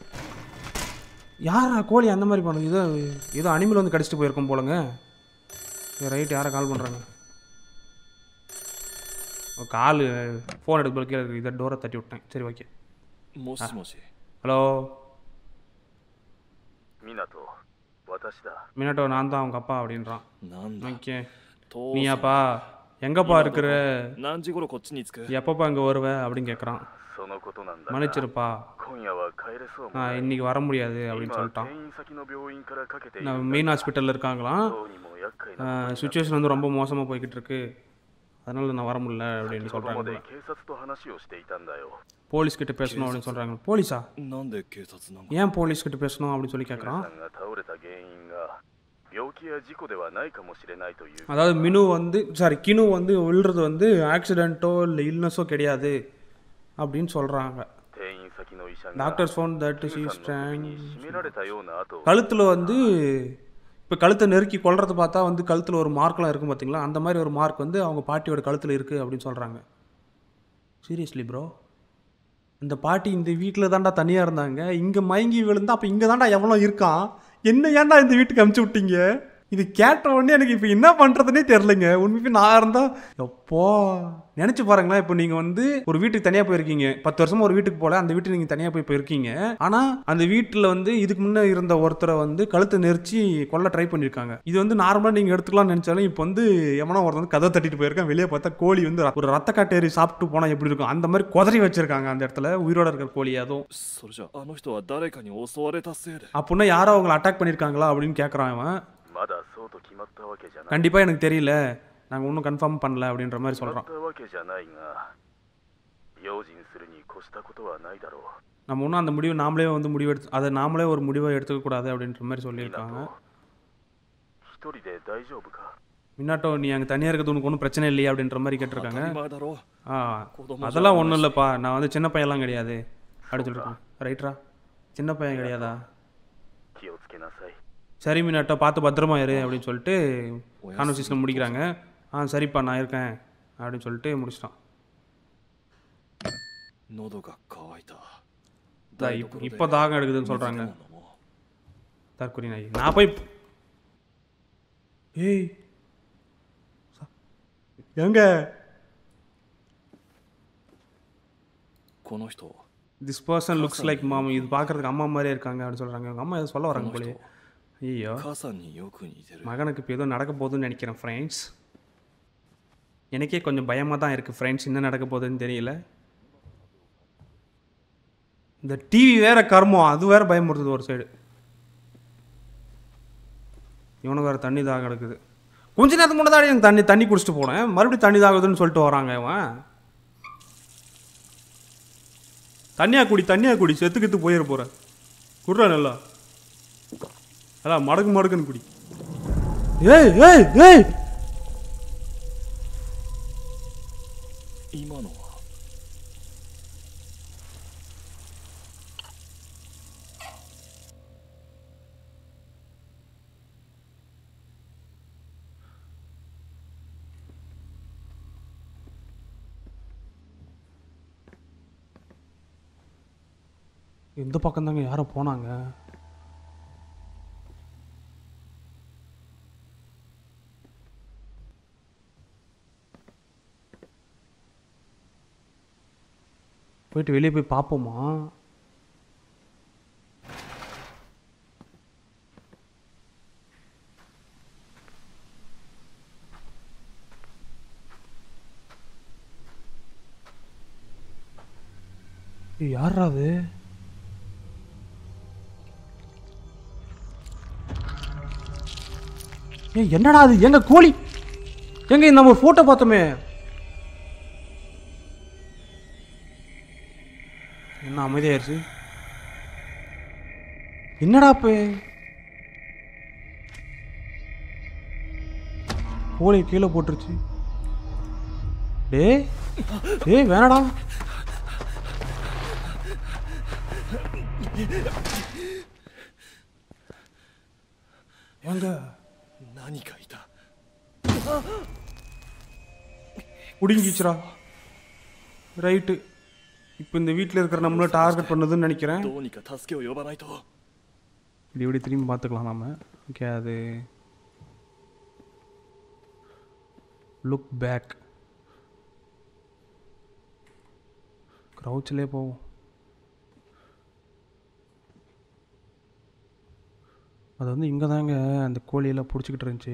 [SPEAKER 1] யாரா கோழி அந்த மாதிரி பண்ணுது ஏதோ ஏதோ அனிமல் வந்து கடிச்சிட்டு போயிருக்கோம் போலங்க ரைட் யாரை கால் பண்ணுறாங்க கால் ஃபோன் எடுக்க கீழே இருக்கு இதை டோரை தட்டி விட்டேன் சரி ஓகே
[SPEAKER 3] もしもし
[SPEAKER 1] ஹலோ
[SPEAKER 4] 湊私だ
[SPEAKER 1] மினாட்டோ நான் தான் அவங்க அப்பா அப்படின்றான்
[SPEAKER 3] なんだ
[SPEAKER 1] ஓகே
[SPEAKER 3] 父
[SPEAKER 1] நீயாப்பா எங்கப்பா இருக்கிற
[SPEAKER 3] 何時頃こっちに着く
[SPEAKER 1] எப்பப்பா இங்கே வருவ அப்படின்னு கேட்குறான்
[SPEAKER 4] そのことなんだが
[SPEAKER 1] மன்னிச்சிருப்பா
[SPEAKER 4] 今夜は帰れそうも
[SPEAKER 1] நான்
[SPEAKER 4] ない
[SPEAKER 1] இன்னைக்கு வர முடியாது அப்படின்னு
[SPEAKER 4] 今
[SPEAKER 1] சொல்லிட்டான்
[SPEAKER 4] 転院先の病院からかけている
[SPEAKER 1] நான் மெயின் ஹாஸ்பிட்டலில் இருக்காங்களாம்
[SPEAKER 4] どうにも厄介なことになった
[SPEAKER 1] சுச்சுவேஷன் வந்து ரொம்ப மோசமாக போய்கிட்டு இருக்கு அதனால நான் வர முடியல அப்படின்னு
[SPEAKER 4] 先ほどま
[SPEAKER 1] சொல்கிறாங்க
[SPEAKER 4] で警察と話をしていたんだよ
[SPEAKER 1] போலீஸ் கிட்ட பேசணும் அப்படின்னு சொல்கிறாங்க போலீஸா
[SPEAKER 3] なんで警察なんか
[SPEAKER 1] ஏன் போலீஸ் கிட்ட பேசணும் அப்படின்னு சொல்லி
[SPEAKER 4] キム
[SPEAKER 1] கேட்குறான்
[SPEAKER 4] さんが倒れた原因が病気や事故ではないかもしれないという
[SPEAKER 1] அதாவது மினு வந்து சாரி கினு வந்து விழுறது வந்து ஆக்சிடென்ட்டோ இல்லை இல்னஸோ கிடையாது அப்படின்னு சொல்கிறாங்க
[SPEAKER 4] 転院先の医者が
[SPEAKER 1] doctors found that
[SPEAKER 4] キ
[SPEAKER 1] she
[SPEAKER 4] ムさんの首
[SPEAKER 1] strong
[SPEAKER 4] に絞められたような跡を
[SPEAKER 1] கழுத்தில் வந்து இப்போ கழுத்தை நெருக்கி கொல்றது பார்த்தா வந்து கழுத்தில் ஒரு மார்க்லாம் இருக்கும் பார்த்தீங்களா அந்த மாதிரி ஒரு மார்க் வந்து அவங்க பாட்டியோட கழுத்தில் இருக்குது அப்படின்னு சொல்கிறாங்க சீரியஸ்லி ப்ரோ இந்த பாட்டி இந்த வீட்டில் தான்டா தனியாக இருந்தாங்க இங்கே மயங்கி விழுந்தா அப்போ இங்கே தான்டா எவ்வளோ இருக்கான் என்ன ஏன்டா இந்த வீட்டுக்கு அமுச்சு விட்டீங்க இது கேட்ட உடனே எனக்கு இப்போ என்ன பண்ணுறதுனே தெரிலங்க உண்மைக்கு நான் இருந்தா எப்போ நினச்சி பாருங்களேன் இப்போ நீங்கள் வந்து ஒரு வீட்டுக்கு தனியாக போயிருக்கீங்க பத்து வருஷமா ஒரு வீட்டுக்கு போல அந்த வீட்டுக்கு நீங்கள் தனியாக போய் போயிருக்கீங்க ஆனால் அந்த வீட்டில் வந்து இதுக்கு முன்னே இருந்த ஒருத்தரை வந்து கழுத்தை நெரிச்சு கொல்ல ட்ரை பண்ணியிருக்காங்க இது வந்து நார்மலாக நீங்கள் எடுத்துக்கலாம்னு நினச்சாலும் இப்போ வந்து எவனோ ஒருத்தன் வந்து கதை தட்டிட்டு போயிருக்கான் வெளியே பார்த்தா கோழி வந்து ஒரு ரத்த காட்டேரி சாப்பிட்டு போனால் எப்படி இருக்கும் அந்த மாதிரி குதறி வச்சிருக்காங்க அந்த இடத்துல உயிரோட இருக்கிற கோழி அதுவும்
[SPEAKER 3] それじゃあの人は誰かに襲われたせいで
[SPEAKER 1] அப்படின்னா யாரோ அவங்களை அட்டாக் பண்ணியிருக்காங்களா அப்படின்னு கேட்குறான் அவன்
[SPEAKER 4] まだそうと決まったわけじゃない
[SPEAKER 1] கண்டிப்பாக எனக்கு தெரியல நாங்கள் ஒன்றும் கன்ஃபார்ம் பண்ணல அப்படின்ற மாதிரி
[SPEAKER 4] 決まっ
[SPEAKER 1] சொல்கிறான்
[SPEAKER 4] たわけじゃないが用心するに越したことはないだろう
[SPEAKER 1] நம்ம ஒன்றும் அந்த முடிவு நாமளே வந்து முடிவு எடுத்து அதை நாமளே ஒரு முடிவை எடுத்துக்க கூடாது அப்படின்ற மாதிரி சொல்லியிருக்காங்க
[SPEAKER 4] 一人で大丈夫か
[SPEAKER 1] மின்னாட்டோ நீ அங்கே தனியாக இருக்கிறது உனக்கு ஒன்றும் பிரச்சனை இல்லையா அப்படின்ற மாதிரி
[SPEAKER 3] 当た
[SPEAKER 1] கேட்டிருக்காங்க
[SPEAKER 3] り前だろ
[SPEAKER 1] ஆ
[SPEAKER 3] 子供じゃ
[SPEAKER 1] அதெல்லாம்
[SPEAKER 3] ない
[SPEAKER 1] ஒன்றும்
[SPEAKER 3] し
[SPEAKER 1] இல்லைப்பா நான் வந்து சின்ன பையன்லாம் கிடையாது அப்படின்னு சொல்லிருக்கேன் ரைட்ரா சின்ன பையன் கிடையாதா
[SPEAKER 4] 気をつけなさい
[SPEAKER 1] சரி மின்னாட்டோ பார்த்து பத்திரமா இரு அப்படின்னு சொல்லிட்டு
[SPEAKER 3] おやすみ
[SPEAKER 1] கான்வர்சேஷன் முடிக்கிறாங்க ஆ சரிப்பா நான் இருக்கேன் அப்படின்னு சொல்லிட்டு முடிச்சிட்டான்
[SPEAKER 3] 喉が渇いた
[SPEAKER 1] இதா இப்போ இப்போ தாகம் எடுக்குதுன்னு சொல்கிறாங்க
[SPEAKER 3] 水でも飲もう
[SPEAKER 1] தற்கொலை நாய் நான் போய் ஏய் ச- எங்க
[SPEAKER 3] この人
[SPEAKER 1] this person looks like mom இது பார்க்கறதுக்கு அம்மா மாதிரியே இருக்காங்க அப்படின்னு சொல்கிறாங்க அவங்க அம்மா எதுவும் சொல்ல
[SPEAKER 3] こ
[SPEAKER 1] வராங்க
[SPEAKER 3] の
[SPEAKER 1] போலயே
[SPEAKER 3] 人
[SPEAKER 1] ஐயோ
[SPEAKER 3] 母さんによく似てる
[SPEAKER 1] மகனுக்கு இப்போ ஏதோ நடக்க போகுதுன்னு நினைக்கிறேன் ஃப்ரெண்ட்ஸ் எனக்கே கொஞ்சம் பயமாக தான் இருக்குது ஃப்ரெண்ட்ஸ் என்ன நடக்க போகுதுன்னு தெரியல இந்த டிவி வேற கர்மம் அது வேற பயமுறுத்துது ஒரு சைடு இவனுக்கு வேற தண்ணி தாக கிடக்குது கொஞ்ச நேரத்துக்கு முன்னாடி எனக்கு தண்ணி தண்ணி குடிச்சிட்டு போனேன் மறுபடியும் தண்ணி தாகுதுன்னு சொல்லிட்டு வராங்க இவன் தண்ணியா குடி தண்ணியா குடி செத்து கித்து போயிட போற குடுறா நல்லா அதான் மடக்கு மடக்குன்னு குடி ஏய் ஏய் ஏய்
[SPEAKER 3] 今のは
[SPEAKER 1] இந்த பக்கம் தாங்க யாரோ போனாங்க போயிட்டு வெளியே போய் பார்ப்போமா ஏய், யார்ரா அது ஏய் என்னடா அது எங்க கோழி எங்க நம்ம ஒரு போட்டோ பார்த்தோமே என்ன அமைதியாயிருச்சு என்னடா இப்போ கோழி கீழே போட்டுருச்சு டேய் டேய் வேணடா எங்க
[SPEAKER 3] 何かいた
[SPEAKER 1] முடிங்கிச்சுடா ரைட்டு இப்போ இந்த வீட்டில் இருக்கிற நம்மள டார்கெட் பண்ணுதுன்னு நினைக்கிறேன்
[SPEAKER 3] どうにか助けを呼ばないと
[SPEAKER 1] இது எப்படி திரும்பி பார்த்துக்கலாம் நாம ஓகே அது லுக் பேக் க்ரௌச்சிலே போவோம் அது வந்து இங்கே தாங்க அந்த கோழியெல்லாம் பிடிச்சிக்கிட்டு இருந்துச்சு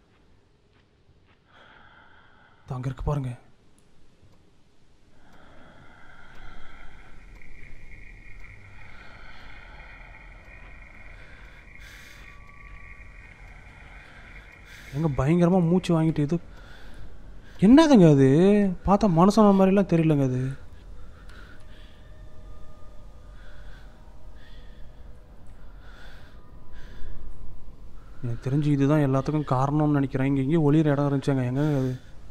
[SPEAKER 1] அங்கே இருக்கு பாருங்க எங்க பயங்கரமாக மூச்சு வாங்கிட்டு இது என்னதுங்க அது பார்த்தா மனுஷன மாதிரிலாம் தெரியலங்க அது எனக்கு தெரிஞ்சு இதுதான் எல்லாத்துக்கும் காரணம்னு நினைக்கிறேன் இங்கே எங்கேயும் ஒளிர இடம் இருந்துச்சாங்க எங்க அது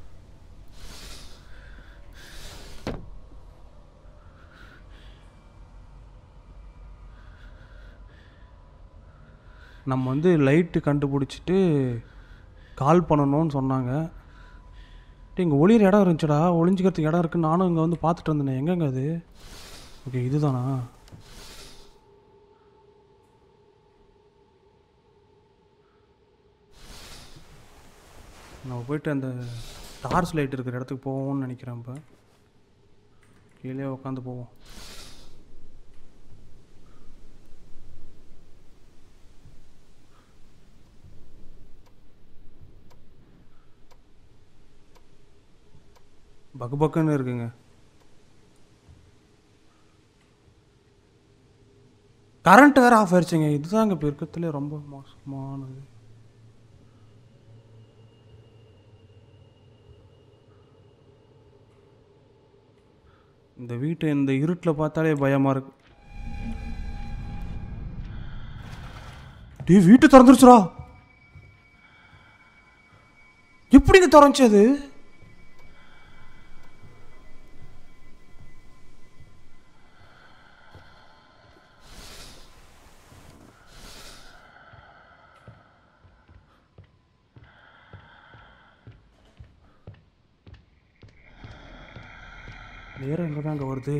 [SPEAKER 1] நம்ம வந்து லைட்டு கண்டுபிடிச்சிட்டு கால் பண்ணணும்னு சொன்னாங்க இங்கே ஒளிர இடம் இருந்துச்சுடா ஒளிஞ்சிக்கிறதுக்கு இடம் இருக்குன்னு நானும் இங்கே வந்து பார்த்துட்டு இருந்தேனே எங்கங்க அது ஓகே இதுதானா நம்ம போயிட்டு அந்த டார்ச் லைட் இருக்கிற இடத்துக்கு போவோம்னு நினைக்கிறேன் இப்போ கீழே உட்காந்து போவோம் பக்கு பக்குன்னு இருக்குங்க கரண்ட் வேற ஆஃப் ஆயிடுச்சுங்க இதுதாங்க இப்போ இருக்கிறதுலே ரொம்ப மோசமானது இந்த வீட்டை இந்த இருட்டில் பார்த்தாலே பயமா இருக்கு டேய் வீட்டு திறந்துருச்சுடா எப்படிங்க திறந்துச்சு அது நேரம் எங்கே தாங்க வருது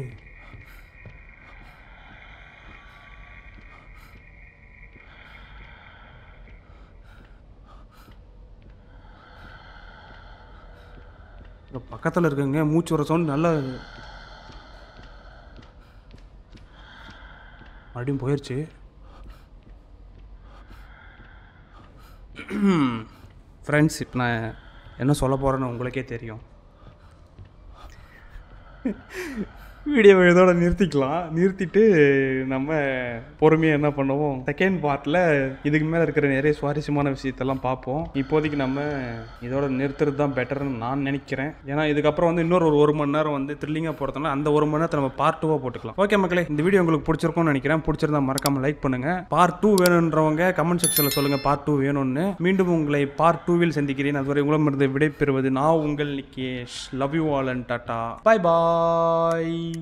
[SPEAKER 1] இங்க பக்கத்தில் இருக்குங்க மூச்சு வர சவுண்ட் நல்லா மறுபடியும் போயிடுச்சு ஃப்ரெண்ட்ஸ் இப்போ நான் என்ன சொல்ல போகிறேன்னு உங்களுக்கே தெரியும் வீடியோ இதோட நிறுத்திக்கலாம் நிறுத்திட்டு நம்ம பொறுமையாக என்ன பண்ணுவோம் செகண்ட் பார்ட்டில் இதுக்கு மேலே இருக்கிற நிறைய சுவாரஸ்யமான விஷயத்தெல்லாம் பார்ப்போம் இப்போதைக்கு நம்ம இதோட நிறுத்துறது தான் பெட்டர்னு நான் நினைக்கிறேன் ஏன்னா இதுக்கப்புறம் வந்து இன்னொரு ஒரு ஒரு மணி நேரம் வந்து த்ரில்லிங்காக போகிறதுனால அந்த ஒரு மணி நேரத்தை நம்ம பார்ட் டூவாக போட்டுக்கலாம் ஓகே மக்களே இந்த வீடியோ உங்களுக்கு பிடிச்சிருக்கும்னு நினைக்கிறேன் பிடிச்சிருந்தா மறக்காம லைக் பண்ணுங்க பார்ட் டூ வேணுன்றவங்க கமெண்ட் செக்ஷனில் சொல்லுங்க பார்ட் டூ வேணும்னு மீண்டும் உங்களை பார்ட் டூவில் சந்திக்கிறேன் அதுவரை உங்களிடமிருந்து விடைபெறுவது நான் உங்கள் Nikesh love you all and tata bye bye